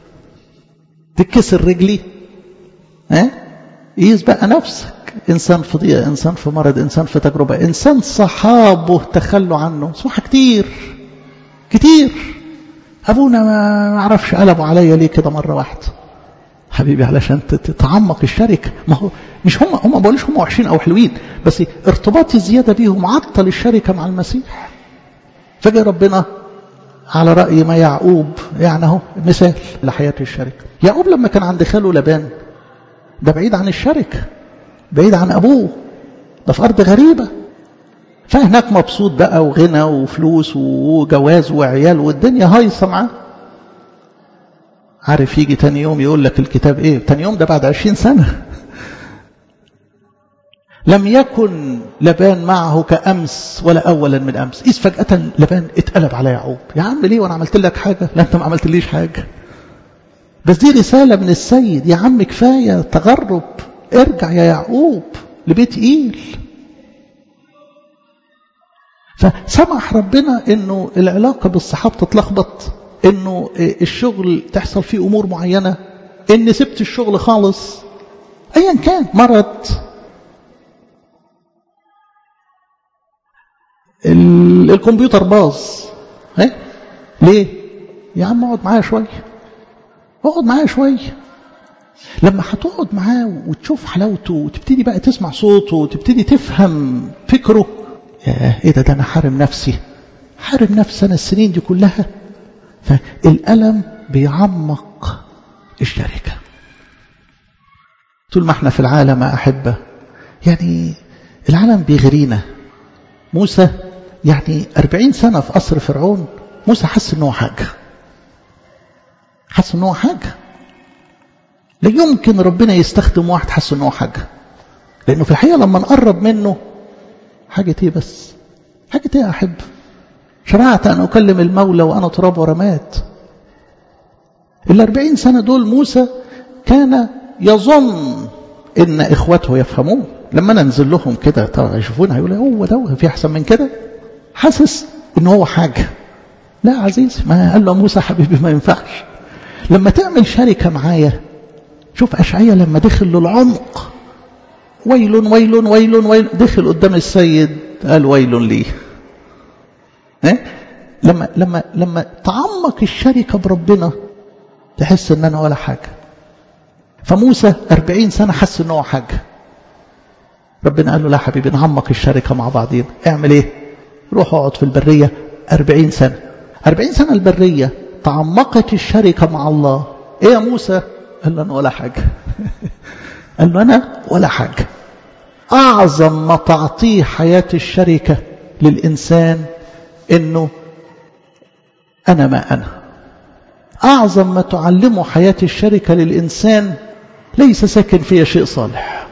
تكسر رجلي ها قيس بقى نفسك انسان في ضيقه انسان في مرض انسان في تجربه انسان صحابه تخلوا عنه اسمعها كتير كتير ابونا ما اعرفش قلبوا عليا ليه كده مره واحده حبيبي علشان تتعمق الشركه ما هو مش هم هم ما بقولش هم وحشين او حلوين بس ارتباطي الزياده بيهم عطل الشركه مع المسيح فجأة ربنا على رأي ما يعقوب يعني اهو مثال لحياة الشركة يعقوب لما كان عند خاله لبان ده بعيد عن الشركة بعيد عن أبوه ده في أرض غريبة فهناك مبسوط بقى وغنى وفلوس وجواز وعيال والدنيا هايصة معاه عارف يجي تاني يوم يقول لك الكتاب ايه تاني يوم ده بعد عشرين سنة لم يكن لبان معه كأمس ولا أولا من أمس إذ فجأة لبان اتقلب على يعقوب يا عم ليه وأنا عملت لك حاجة لا أنت ما عملت ليش حاجة بس دي رسالة من السيد يا عم كفاية تغرب ارجع يا يعقوب لبيت إيل فسمح ربنا انه العلاقة بالصحاب تتلخبط انه الشغل تحصل فيه امور معينة ان سبت الشغل خالص ايا كان مرض الكمبيوتر باظ ها ليه يا عم اقعد معايا شويه اقعد معايا شويه لما هتقعد معاه وتشوف حلاوته وتبتدي بقى تسمع صوته وتبتدي تفهم فكره يا ايه ده ده انا حارم نفسي حارم نفسي انا السنين دي كلها فالالم بيعمق الشركه طول ما احنا في العالم احبه يعني العالم بيغرينا موسى يعني أربعين سنة في قصر فرعون موسى حس إنه حاجة حس إنه حاجة لا يمكن ربنا يستخدم واحد حس إنه حاجة لأنه في الحقيقة لما نقرب منه حاجة إيه بس حاجة إيه أحب شرعت أن أكلم المولى وأنا تراب ورمات الأربعين سنة دول موسى كان يظن إن إخوته يفهمون لما ننزل لهم كده طبعا يشوفونا هيقولوا هو ده في احسن من كده حاسس ان هو حاجه لا عزيزي ما قال له موسى حبيبي ما ينفعش لما تعمل شركه معايا شوف اشعيا لما دخل للعمق ويل ويل ويل ويل دخل قدام السيد قال ويل لي ها لما لما لما تعمق الشركه بربنا تحس ان انا ولا حاجه فموسى أربعين سنه حس ان هو حاجه ربنا قال له لا حبيبي نعمق الشركة مع بعضين اعمل ايه روح اقعد في البرية أربعين سنة أربعين سنة البرية تعمقت الشركة مع الله ايه يا موسى قال له انا ولا حاجة قال له انا ولا حاجة اعظم ما تعطيه حياة الشركة للإنسان انه انا ما انا اعظم ما تعلمه حياة الشركة للإنسان ليس ساكن فيها شيء صالح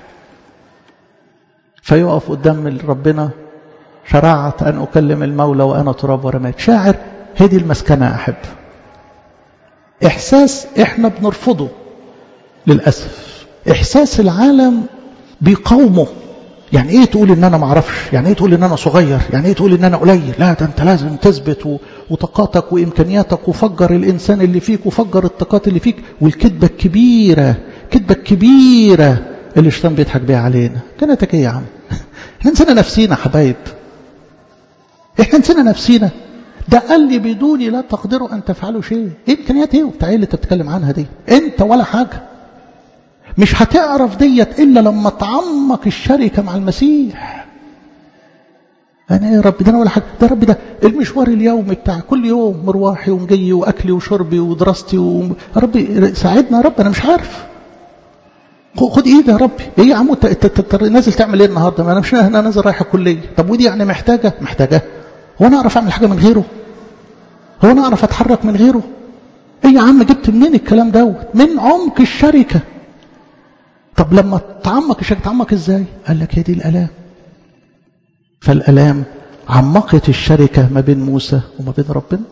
فيقف قدام ربنا شرعت أن أكلم المولى وأنا تراب ورمات شاعر هذه المسكنة أحب إحساس إحنا بنرفضه للأسف إحساس العالم بيقاومه يعني ايه تقول ان انا ما اعرفش يعني ايه تقول ان انا صغير يعني ايه تقول ان انا قليل لا ده انت لازم تثبت و... وطاقاتك وامكانياتك وفجر الانسان اللي فيك وفجر الطاقات اللي فيك والكذبه الكبيره الكذبه الكبيره اللي الشيطان بيضحك بيها علينا كانتك ايه يا عم احنا نسينا نفسينا حبايب احنا نسينا نفسينا ده قال لي بدوني لا تقدروا ان تفعلوا شيء ايه امكانيات ايه وبتاع اللي انت بتتكلم عنها دي انت ولا حاجه مش هتعرف ديت الا لما تعمق الشركه مع المسيح انا ايه يا رب ده انا ولا حاجه ده رب ده المشوار اليومي بتاع كل يوم مروحي ومجي واكلي وشربي ودراستي و... يا ربي ساعدنا يا رب انا مش عارف خد ايدي يا ربي ايه يا عم انت نازل تعمل ايه النهارده ما انا مش انا نازل رايح الكليه طب ودي يعني محتاجه محتاجه هو انا اعرف اعمل حاجه من غيره هو انا اعرف اتحرك من غيره ايه يا عم جبت منين الكلام دوت من عمق الشركه طب لما تعمق الشركه تعمق ازاي قال لك هي دي الالام فالالام عمقت الشركه ما بين موسى وما بين ربنا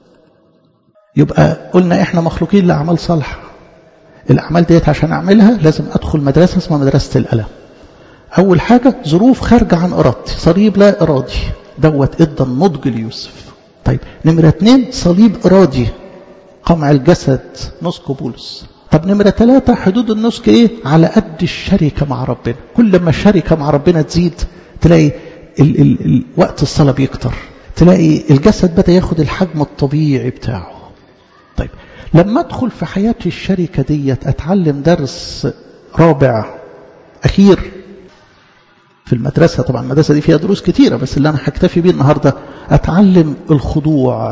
يبقى قلنا احنا مخلوقين لاعمال صالحه الأعمال ديت عشان أعملها لازم أدخل مدرسة اسمها مدرسة الألم أول حاجة ظروف خارجة عن إرادتي صليب لا إرادي دوت إدى النضج ليوسف طيب نمرة اتنين صليب إرادي قمع الجسد نسك بولس طب نمرة ثلاثة حدود النسك إيه على قد الشركة مع ربنا كل ما الشركة مع ربنا تزيد تلاقي ال ال ال وقت الصلاة بيكتر تلاقي الجسد بدأ ياخد الحجم الطبيعي بتاعه طيب لما ادخل في حياتي الشركة ديت اتعلم درس رابع اخير في المدرسة طبعا المدرسة دي فيها دروس كتيرة بس اللي انا هكتفي بيه النهاردة اتعلم الخضوع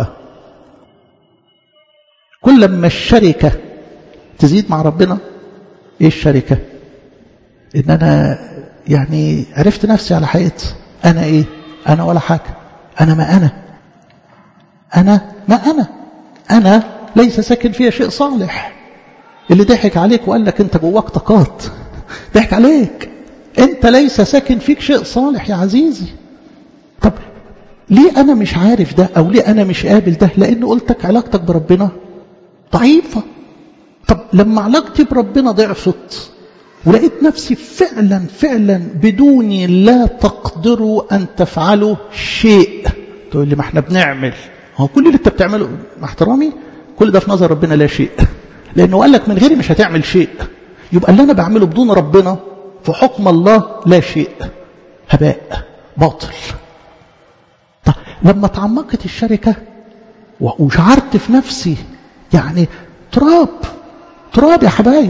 كل ما الشركة تزيد مع ربنا ايه الشركة ان انا يعني عرفت نفسي على حقيقتي انا ايه انا ولا حاجة انا ما انا انا ما انا انا ليس ساكن فيها شيء صالح اللي ضحك عليك وقال لك انت جواك طاقات ضحك عليك انت ليس ساكن فيك شيء صالح يا عزيزي طب ليه انا مش عارف ده او ليه انا مش قابل ده لان قلتك علاقتك بربنا ضعيفة طب لما علاقتي بربنا ضعفت ولقيت نفسي فعلا فعلا بدوني لا تقدروا ان تفعلوا شيء تقول لي ما احنا بنعمل هو كل اللي انت بتعمله مع احترامي كل ده في نظر ربنا لا شيء لأنه قال لك من غيري مش هتعمل شيء يبقى اللي أنا بعمله بدون ربنا في حكم الله لا شيء هباء باطل طب لما تعمقت الشركة وشعرت في نفسي يعني تراب تراب يا حبايب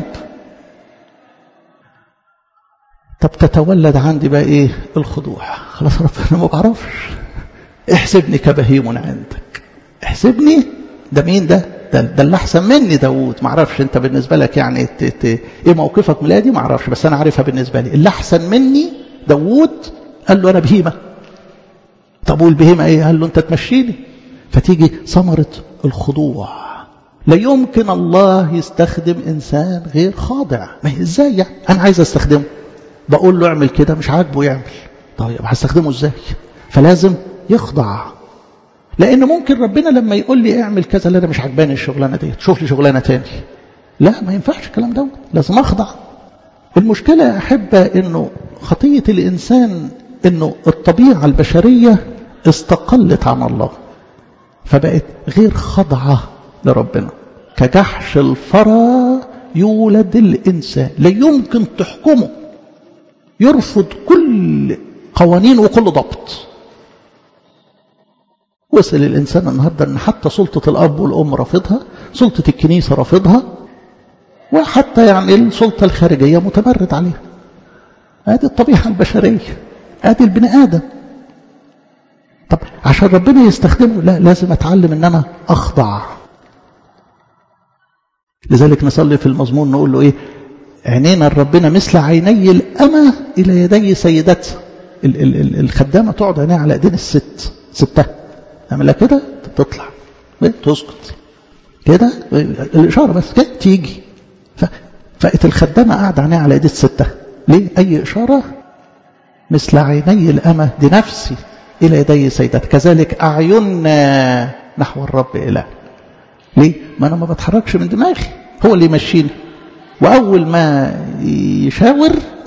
طب تتولد عندي بقى ايه الخضوع خلاص رب انا ما بعرفش احسبني كبهيم عندك احسبني ده مين ده ده, ده اللي احسن مني داوود ما اعرفش انت بالنسبه لك يعني ت ت ايه موقفك ميلادي ما اعرفش بس انا عارفها بالنسبه لي اللي احسن مني داوود قال له انا بهيمه طب والبهيمه ايه قال له انت تمشيني فتيجي ثمره الخضوع لا يمكن الله يستخدم انسان غير خاضع ما هي ازاي يعني انا عايز استخدمه بقول له اعمل كده مش عاجبه يعمل طيب هستخدمه ازاي فلازم يخضع لان ممكن ربنا لما يقول لي اعمل كذا لا انا مش عجباني الشغلانه دي شوف لي شغلانه تاني لا ما ينفعش الكلام ده لازم اخضع المشكله يا احبه انه خطيه الانسان انه الطبيعه البشريه استقلت عن الله فبقت غير خاضعه لربنا كجحش الفرى يولد الانسان لا يمكن تحكمه يرفض كل قوانين وكل ضبط وصل الإنسان النهاردة أن حتى سلطة الأب والأم رافضها سلطة الكنيسة رافضها وحتى يعني السلطة الخارجية متمرد عليها هذه الطبيعة البشرية هذه البني آدم طب عشان ربنا يستخدمه لا لازم أتعلم أن أنا أخضع لذلك نصلي في المزمور نقول له إيه عينينا ربنا مثل عيني الأمة إلى يدي سيدتها الخدامة تقعد عينيها على ايدين الست ستها تعملها كده تطلع تسكت كده الإشارة بس كده تيجي فقت الخدامة قاعدة عينيها على ايدين الستة ليه أي إشارة مثل عيني الأمة دي نفسي إلى يدي سيدتها كذلك أعيننا نحو الرب إله ليه؟ ما أنا ما بتحركش من دماغي هو اللي يمشيني وأول ما يشاور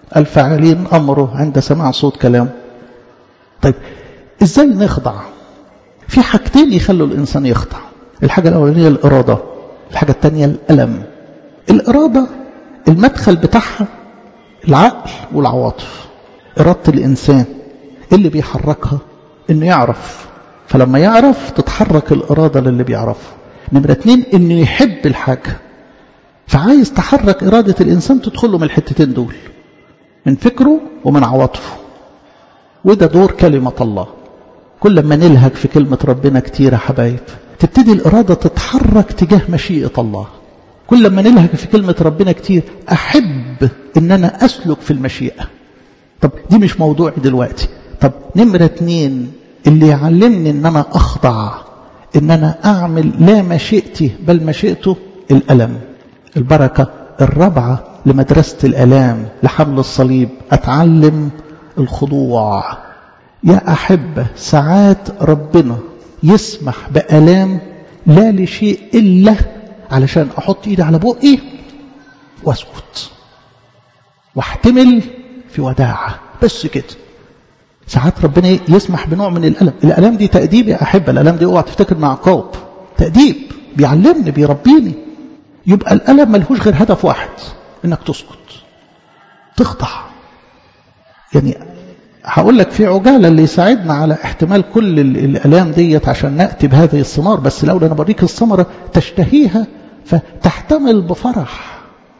الفاعلين أمره عند سماع صوت كلامه طيب إزاي نخضع في حاجتين يخلوا الإنسان يخضع الحاجة الأولانية الإرادة الحاجة الثانية الألم الإرادة المدخل بتاعها العقل والعواطف إرادة الإنسان اللي بيحركها إنه يعرف فلما يعرف تتحرك الإرادة للي بيعرفه نمرة اتنين إنه يحب الحاجة فعايز تحرك إرادة الإنسان تدخله من الحتتين دول من فكره ومن عواطفه وده دور كلمة الله كل ما نلهج في كلمة ربنا كتير يا حبايب تبتدي الإرادة تتحرك تجاه مشيئة الله كل ما نلهج في كلمة ربنا كتير أحب إن أنا أسلك في المشيئة طب دي مش موضوعي دلوقتي طب نمرة اتنين اللي يعلمني إن أنا أخضع إن أنا أعمل لا مشيئتي بل مشيئته الألم البركة الرابعة لمدرسة الألام لحمل الصليب أتعلم الخضوع يا أحبة ساعات ربنا يسمح بألام لا لشيء إلا علشان أحط إيدي على بقي وأسكت واحتمل في وداعة بس كده ساعات ربنا يسمح بنوع من الألم الألم دي تأديب يا أحبة الألم دي اوعى تفتكر مع عقاب تأديب بيعلمني بيربيني يبقى الألم ملهوش غير هدف واحد إنك تسكت تخضع يعني هقول لك في عجالة اللي يساعدنا على احتمال كل الألام ديت عشان نأتي بهذه الثمار بس لو أنا بريك الثمرة تشتهيها فتحتمل بفرح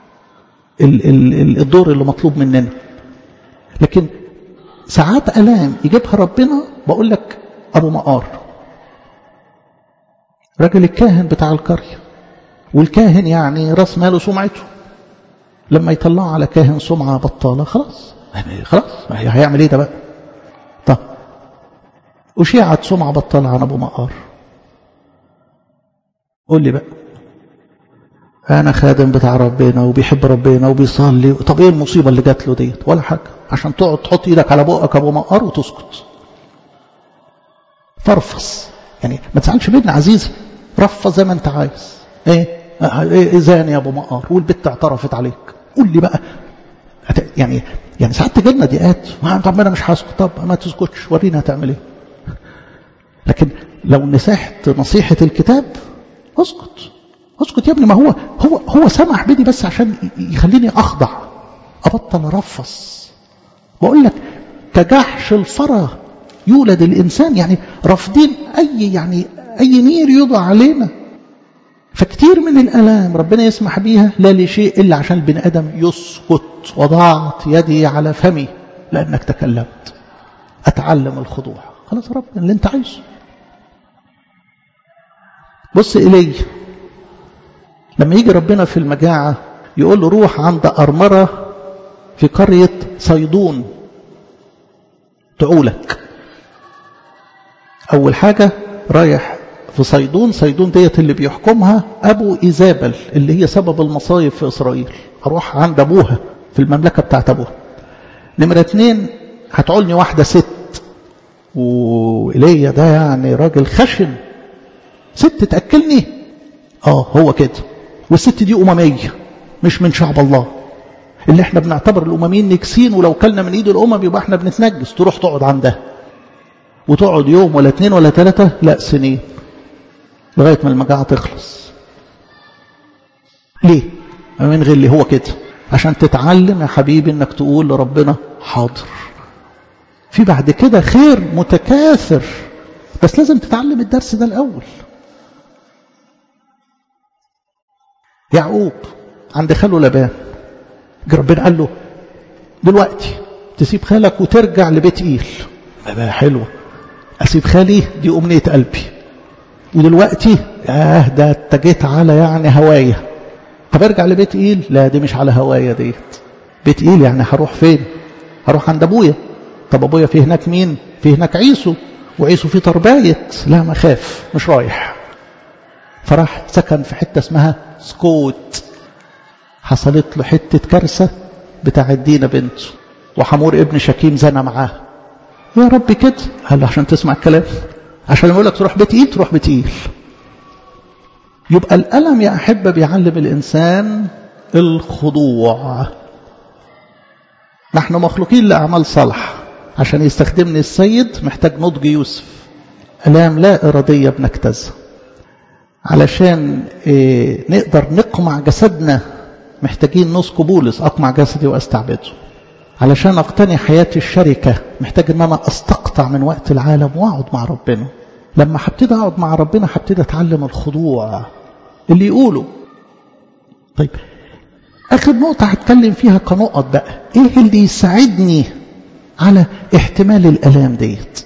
الدور اللي مطلوب مننا لكن ساعات ألام يجيبها ربنا بقول لك أبو مقار راجل الكاهن بتاع القرية والكاهن يعني راس ماله سمعته لما يطلعوا على كاهن سمعة بطالة خلاص خلاص هيعمل ايه ده بقى طب أشيعت سمعة بطالة عن أبو مقار قول لي بقى أنا خادم بتاع ربنا وبيحب ربنا وبيصلي طب إيه المصيبة اللي جات له ديت ولا حاجة عشان تقعد تحط إيدك على بقك أبو مقار وتسكت فرفص يعني ما تزعلش مني عزيزي رفص زي ما أنت عايز إيه إيه زاني يا أبو مقار والبت اعترفت عليك قول لي بقى يعني يعني ساعات تجي لنا ضيقات طب انا مش هسكت طب ما تسكتش ورينا هتعمل ايه لكن لو نصحت نصيحة الكتاب اسكت اسكت يا ابني ما هو هو هو سمح بدي بس عشان يخليني اخضع ابطل ارفص بقول لك كجحش الفرى يولد الانسان يعني رافضين اي يعني اي نير يوضع علينا فكتير من الالام ربنا يسمح بيها لا لشيء الا عشان البني ادم يسكت وضعت يدي على فمي لانك تكلمت اتعلم الخضوع خلاص رب اللي انت عايزه بص الي لما يجي ربنا في المجاعة يقول له روح عند أرمرة في قرية صيدون تعولك أول حاجة رايح في صيدون صيدون ديت اللي بيحكمها أبو إيزابل اللي هي سبب المصايب في إسرائيل أروح عند أبوها في المملكة بتاعت أبوها نمرة اتنين هتعولني واحدة ست وإليا ده يعني راجل خشن ست تأكلني اه هو كده والست دي أممية مش من شعب الله اللي احنا بنعتبر الأمميين نكسين ولو كلنا من ايد الأمم يبقى احنا بنتنجس تروح تقعد عندها وتقعد يوم ولا اتنين ولا تلاتة لا سنين لغاية ما المجاعة تخلص ليه من غير اللي هو كده عشان تتعلم يا حبيبي انك تقول لربنا حاضر في بعد كده خير متكاثر بس لازم تتعلم الدرس ده الأول يعقوب عند خاله لبان ربنا قال له دلوقتي تسيب خالك وترجع لبيت إيل بقى حلوة أسيب خالي دي أمنية قلبي ودلوقتي آه ده اتجيت على يعني هواية طب ارجع لبيت إيل لا دي مش على هواية ديت بيت إيل يعني هروح فين هروح عند أبويا طب أبويا في هناك مين في هناك عيسو وعيسو في ترباية لا ما خاف مش رايح فراح سكن في حتة اسمها سكوت حصلت له حتة كارثة بتاع دينا بنته وحمور ابن شكيم زنى معاه يا رب كده قال له عشان تسمع الكلام عشان يقول لك تروح بيت ايل تروح بيت ايل يبقى الألم يا أحبة بيعلم الإنسان الخضوع نحن مخلوقين لأعمال صالح عشان يستخدمني السيد محتاج نضج يوسف ألام لا إرادية بنجتازها علشان إيه نقدر نقمع جسدنا محتاجين نسك بولس أقمع جسدي وأستعبده علشان أقتني حياتي الشركة محتاج أن أنا أستقطع من وقت العالم وأقعد مع ربنا لما هبتدي أقعد مع ربنا هبتدي أتعلم الخضوع اللي يقوله طيب آخر نقطة هتكلم فيها كنقط بقى إيه اللي يساعدني على احتمال الألام ديت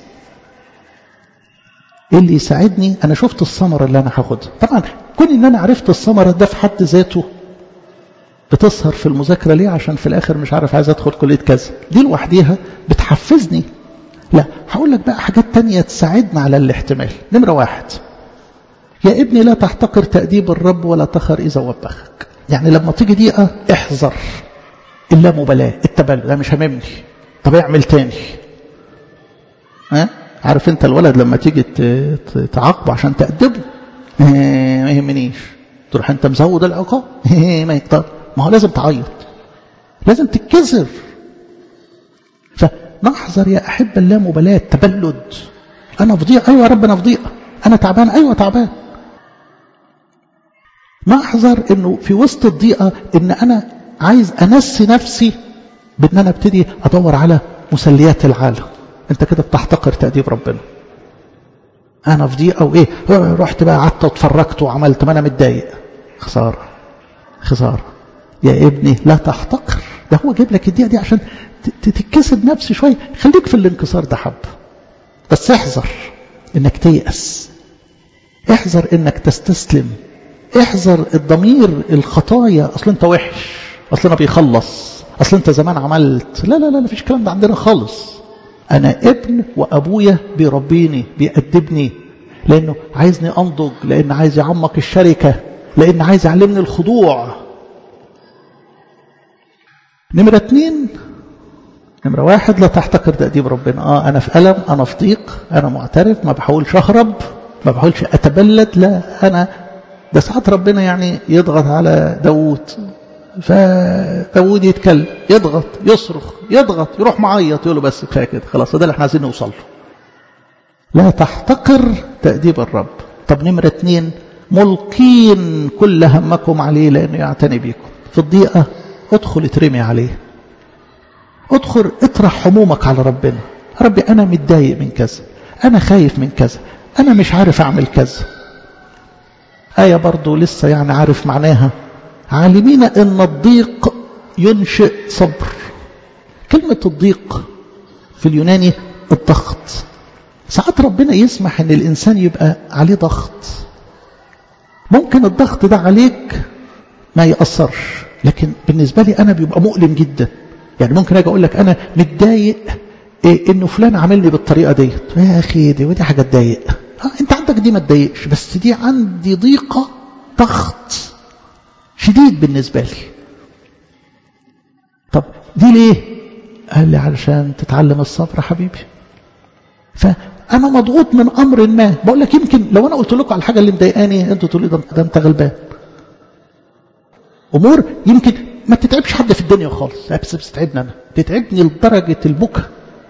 ايه اللي يساعدني انا شفت الثمره اللي انا هاخدها طبعا كون ان انا عرفت الثمره ده في حد ذاته بتسهر في المذاكره ليه عشان في الاخر مش عارف عايز ادخل كليه كذا دي لوحديها بتحفزني لا هقول لك بقى حاجات تانية تساعدنا على الاحتمال نمره واحد يا ابني لا تحتقر تأديب الرب ولا تخر إذا وبخك يعني لما تيجي دقيقة احذر اللامبالاة التبلد ده مش هممني طب اعمل تاني ها عارف انت الولد لما تيجي تعاقبه عشان تأدبه ما يهمنيش تروح انت مزود العقاب ما يقدر ما هو لازم تعيط لازم تتكسر فنحذر يا أحب اللامبالاة التبلد أنا في ضيقة أيوة يا رب أنا في ضيقة أنا تعبان أيوة تعبان نحذر إنه في وسط الضيقة إن أنا عايز أنسي نفسي بإن أنا ابتدي أدور على مسليات العالم أنت كده بتحتقر تأديب ربنا أنا في ضيقة وإيه رحت بقى قعدت اتفرجت وعملت ما أنا متضايق خسارة خسارة يا ابني لا تحتقر ده هو جايب لك الدقيقة دي عشان تتكسب نفسي شوية خليك في الانكسار ده حب بس احذر انك تيأس احذر انك تستسلم احذر الضمير الخطايا اصل انت وحش اصل انا بيخلص اصل انت زمان عملت لا لا لا مفيش الكلام ده عندنا خالص انا ابن وابويا بيربيني بيأدبني لانه عايزني انضج لان عايز يعمق الشركة لان عايز يعلمني الخضوع نمرة اتنين نمرة واحد لا تحتقر تأديب ربنا اه انا في ألم انا في ضيق انا معترف ما بحاولش اهرب ما بحاولش اتبلد لا انا ده ساعات ربنا يعني يضغط على داوود فداوود يتكلم يضغط يصرخ يضغط يروح معيط يقول له بس كفايه كده خلاص ده اللي احنا عايزين نوصل له لا تحتقر تأديب الرب طب نمرة اتنين ملقين كل همكم عليه لأنه يعتني بيكم في الضيقة ادخل اترمي عليه ادخل اطرح همومك على ربنا ربي أنا متضايق من كذا أنا خايف من كذا أنا مش عارف أعمل كذا آية برضو لسه يعني عارف معناها عالمين أن الضيق ينشئ صبر كلمة الضيق في اليوناني الضغط ساعات ربنا يسمح ان الانسان يبقى عليه ضغط ممكن الضغط ده عليك ما يأثرش لكن بالنسبة لي انا بيبقى مؤلم جدا يعني ممكن اجي اقول لك انا متضايق إيه انه فلان عاملني بالطريقة ديت يا اخي دي ودي حاجة تضايق ها انت عندك دي ما تضايقش بس دي عندي ضيقة ضغط شديد بالنسبة لي طب دي ليه قال لي علشان تتعلم الصبر حبيبي فأنا مضغوط من أمر ما بقول لك يمكن لو أنا قلت لكم على الحاجة اللي مضايقاني أنتوا تقولوا ده, ده أنت غلبان أمور يمكن ما تتعبش حد في الدنيا خالص بس بتتعبني أنا تتعبني لدرجة البكا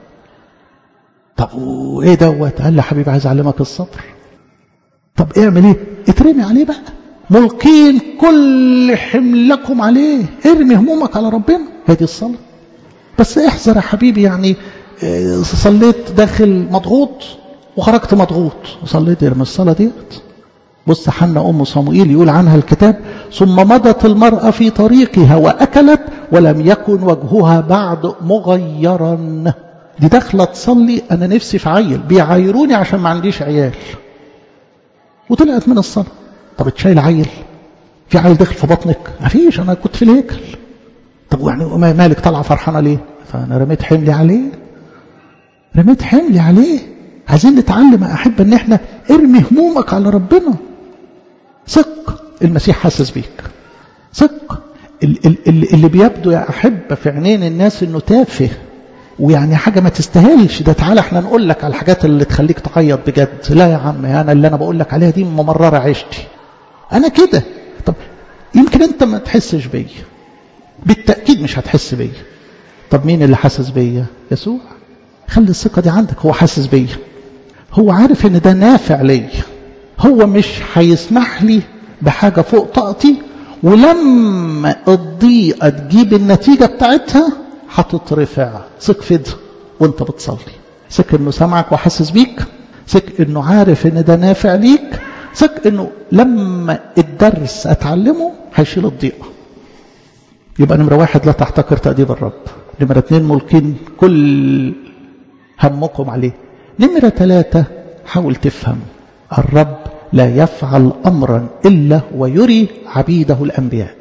طب وإيه دوت قال لي حبيبي عايز أعلمك الصبر طب اعمل إيه اترمي عليه بقى ملقين كل حملكم عليه ارمي همومك على ربنا هذه الصلاة بس احذر يا حبيبي يعني صليت داخل مضغوط وخرجت مضغوط صليت ارمي الصلاة ديت بص حنا أم صموئيل يقول عنها الكتاب ثم مضت المرأة في طريقها وأكلت ولم يكن وجهها بعد مغيرا دي داخلة تصلي أنا نفسي في عيل بيعايروني عشان ما عنديش عيال وطلعت من الصلاة طب تشايل عيل في عيل داخل في بطنك ما فيش أنا كنت في الهيكل طب يعني مالك طالعة فرحانة ليه فأنا رميت حملي عليه رميت حملي عليه عايزين نتعلم يا أحب أن احنا ارمي همومك على ربنا ثق المسيح حاسس بيك ثق اللي بيبدو يا أحب في عينين الناس أنه تافه ويعني حاجة ما تستاهلش ده تعالى احنا نقول لك على الحاجات اللي تخليك تعيط بجد لا يا عم أنا اللي أنا بقول لك عليها دي ممررة عيشتي أنا كده طب يمكن أنت ما تحسش بيا بالتأكيد مش هتحس بيا طب مين اللي حاسس بيا يسوع خلي الثقة دي عندك هو حاسس بيا هو عارف ان ده نافع ليا هو مش هيسمح لي بحاجة فوق طاقتي ولما الضيقة تجيب النتيجة بتاعتها هتترفع ثق في ده وانت بتصلي ثق انه سامعك وحاسس بيك ثق انه عارف ان ده نافع ليك ثق انه لما الدرس اتعلمه هيشيل الضيقة يبقى نمرة واحد لا تحتقر تأديب الرب نمرة اتنين ملكين كل همكم عليه نمرة ثلاثة حاول تفهم الرب لا يفعل أمرا إلا ويري عبيده الأنبياء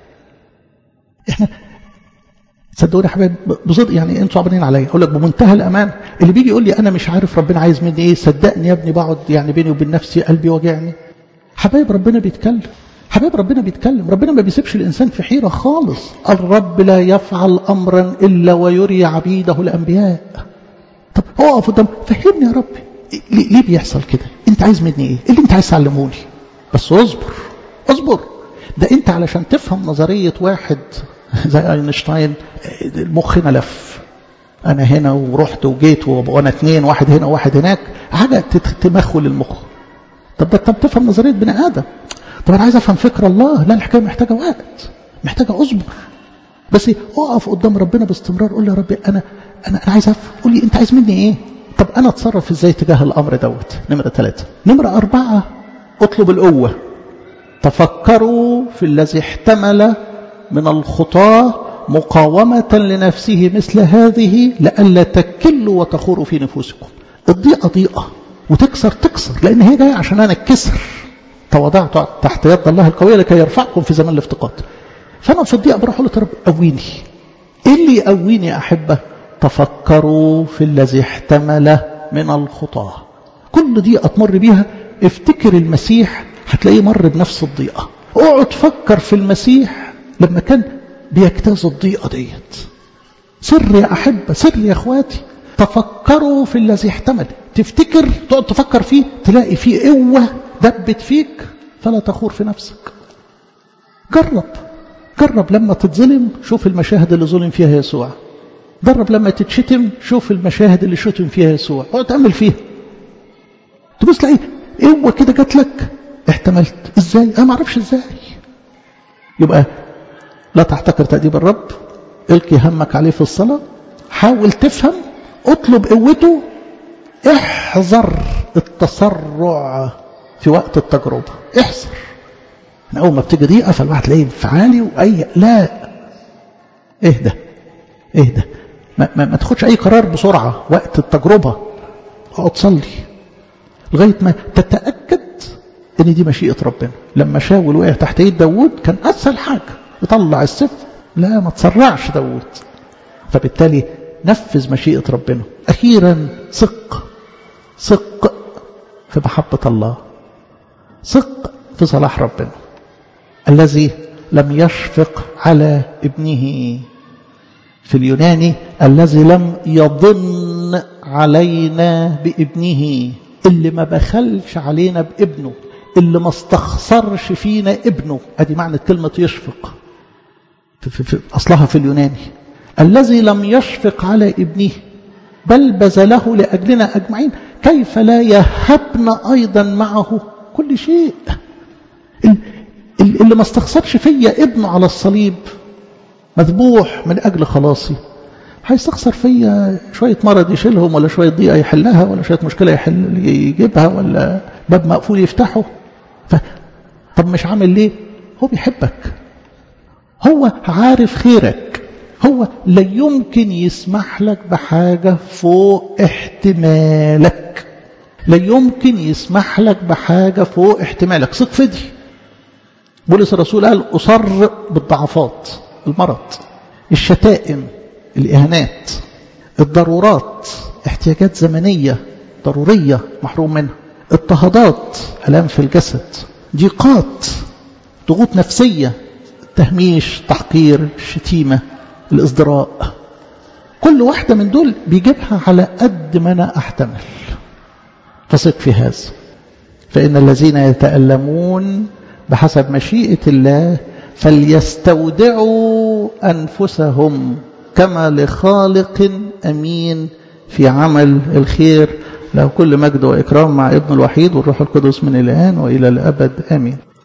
احنا صدقوني يا حبايب بصدق يعني انتوا صعبانين عليا اقول لك بمنتهى الامان اللي بيجي يقول لي انا مش عارف ربنا عايز مني ايه صدقني يا ابني بقعد يعني بيني وبين نفسي قلبي وجعني حبايب ربنا بيتكلم حبايب ربنا بيتكلم ربنا ما بيسيبش الانسان في حيره خالص الرب لا يفعل امرا الا ويري عبيده الانبياء طب اقف قدام فهمني يا ربي ليه, ليه بيحصل كده انت عايز مني ايه اللي انت عايز تعلموني بس اصبر اصبر ده انت علشان تفهم نظريه واحد زي اينشتاين مخنا لف انا هنا ورحت وجيت وانا اتنين واحد هنا وواحد هناك حاجه تمخل المخ طب ده طب تفهم نظريه بني ادم طب انا عايز افهم فكر الله لا الحكايه محتاجه وقت محتاجه اصبر بس اقف قدام ربنا باستمرار قول له يا ربي انا انا انا عايز افهم قول لي انت عايز مني ايه طب انا اتصرف ازاي تجاه الامر دوت نمره ثلاثة نمره أربعة اطلب القوه تفكروا في الذي احتمل من الخطاه مقاومة لنفسه مثل هذه لئلا تكلوا وتخوروا في نفوسكم الضيقة ضيقة وتكسر تكسر لأن هي جاية عشان أنا اتكسر تواضعت تحت يد الله القوية لكي يرفعكم في زمن الافتقاد فأنا في الضيقة بروح أقول رب قويني إيه اللي يقويني يا أحبة تفكروا في الذي احتمل من الخطاة كل ضيقة تمر بيها افتكر المسيح هتلاقيه مر بنفس الضيقة اقعد فكر في المسيح لما كان بيجتاز الضيقة ديت سر يا أحبة سر يا أخواتي تفكروا في الذي احتمل تفتكر تقعد تفكر فيه تلاقي فيه قوة دبت فيك فلا تخور في نفسك جرب جرب لما تتظلم شوف المشاهد اللي ظلم فيها يسوع جرب لما تتشتم شوف المشاهد اللي شتم فيها يسوع اقعد تعمل فيها تبص تلاقي قوة كده جات لك احتملت ازاي انا ما اعرفش ازاي يبقى لا تحتقر تأديب الرب القي همك عليه في الصلاة حاول تفهم اطلب قوته احذر التسرع في وقت التجربة احذر من اول ما بتيجي ضيقة فالواحد تلاقيه انفعالي واي لا اهدى اهدى ما, ما, ما تاخدش اي قرار بسرعة وقت التجربة اقعد صلي لغاية ما تتأكد ان دي مشيئة ربنا لما شاول وقع تحت ايد داوود كان اسهل حاجة يطلع السيف لا ما تسرعش داوود فبالتالي نفذ مشيئة ربنا أخيرا ثق ثق في محبة الله ثق في صلاح ربنا الذي لم يشفق على ابنه في اليوناني الذي لم يضن علينا بابنه اللي ما بخلش علينا بابنه اللي ما استخسرش فينا ابنه ادي معنى كلمة يشفق في في في أصلها في اليوناني الذي لم يشفق على ابنه بل بذله لأجلنا أجمعين كيف لا يهبنا أيضا معه كل شيء اللي ما استخسرش فيا ابنه على الصليب مذبوح من أجل خلاصي هيستخسر فيا شوية مرض يشيلهم ولا شوية ضيقة يحلها ولا شوية مشكلة يحل يجيبها ولا باب مقفول يفتحه ف... طب مش عامل ليه هو بيحبك هو عارف خيرك هو لا يمكن يسمح لك بحاجة فوق احتمالك لا يمكن يسمح لك بحاجة فوق احتمالك صدق فدي بولس الرسول قال أصر بالضعفات المرض الشتائم الإهانات الضرورات احتياجات زمنية ضرورية محروم منها اضطهادات ألام في الجسد ضيقات ضغوط نفسية تهميش تحقير الشتيمة الإصدراء كل واحدة من دول بيجيبها على قد ما أنا أحتمل فثق في هذا فإن الذين يتألمون بحسب مشيئة الله فليستودعوا أنفسهم كما لخالق أمين في عمل الخير له كل مجد وإكرام مع ابن الوحيد والروح القدس من الآن وإلى الأبد آمين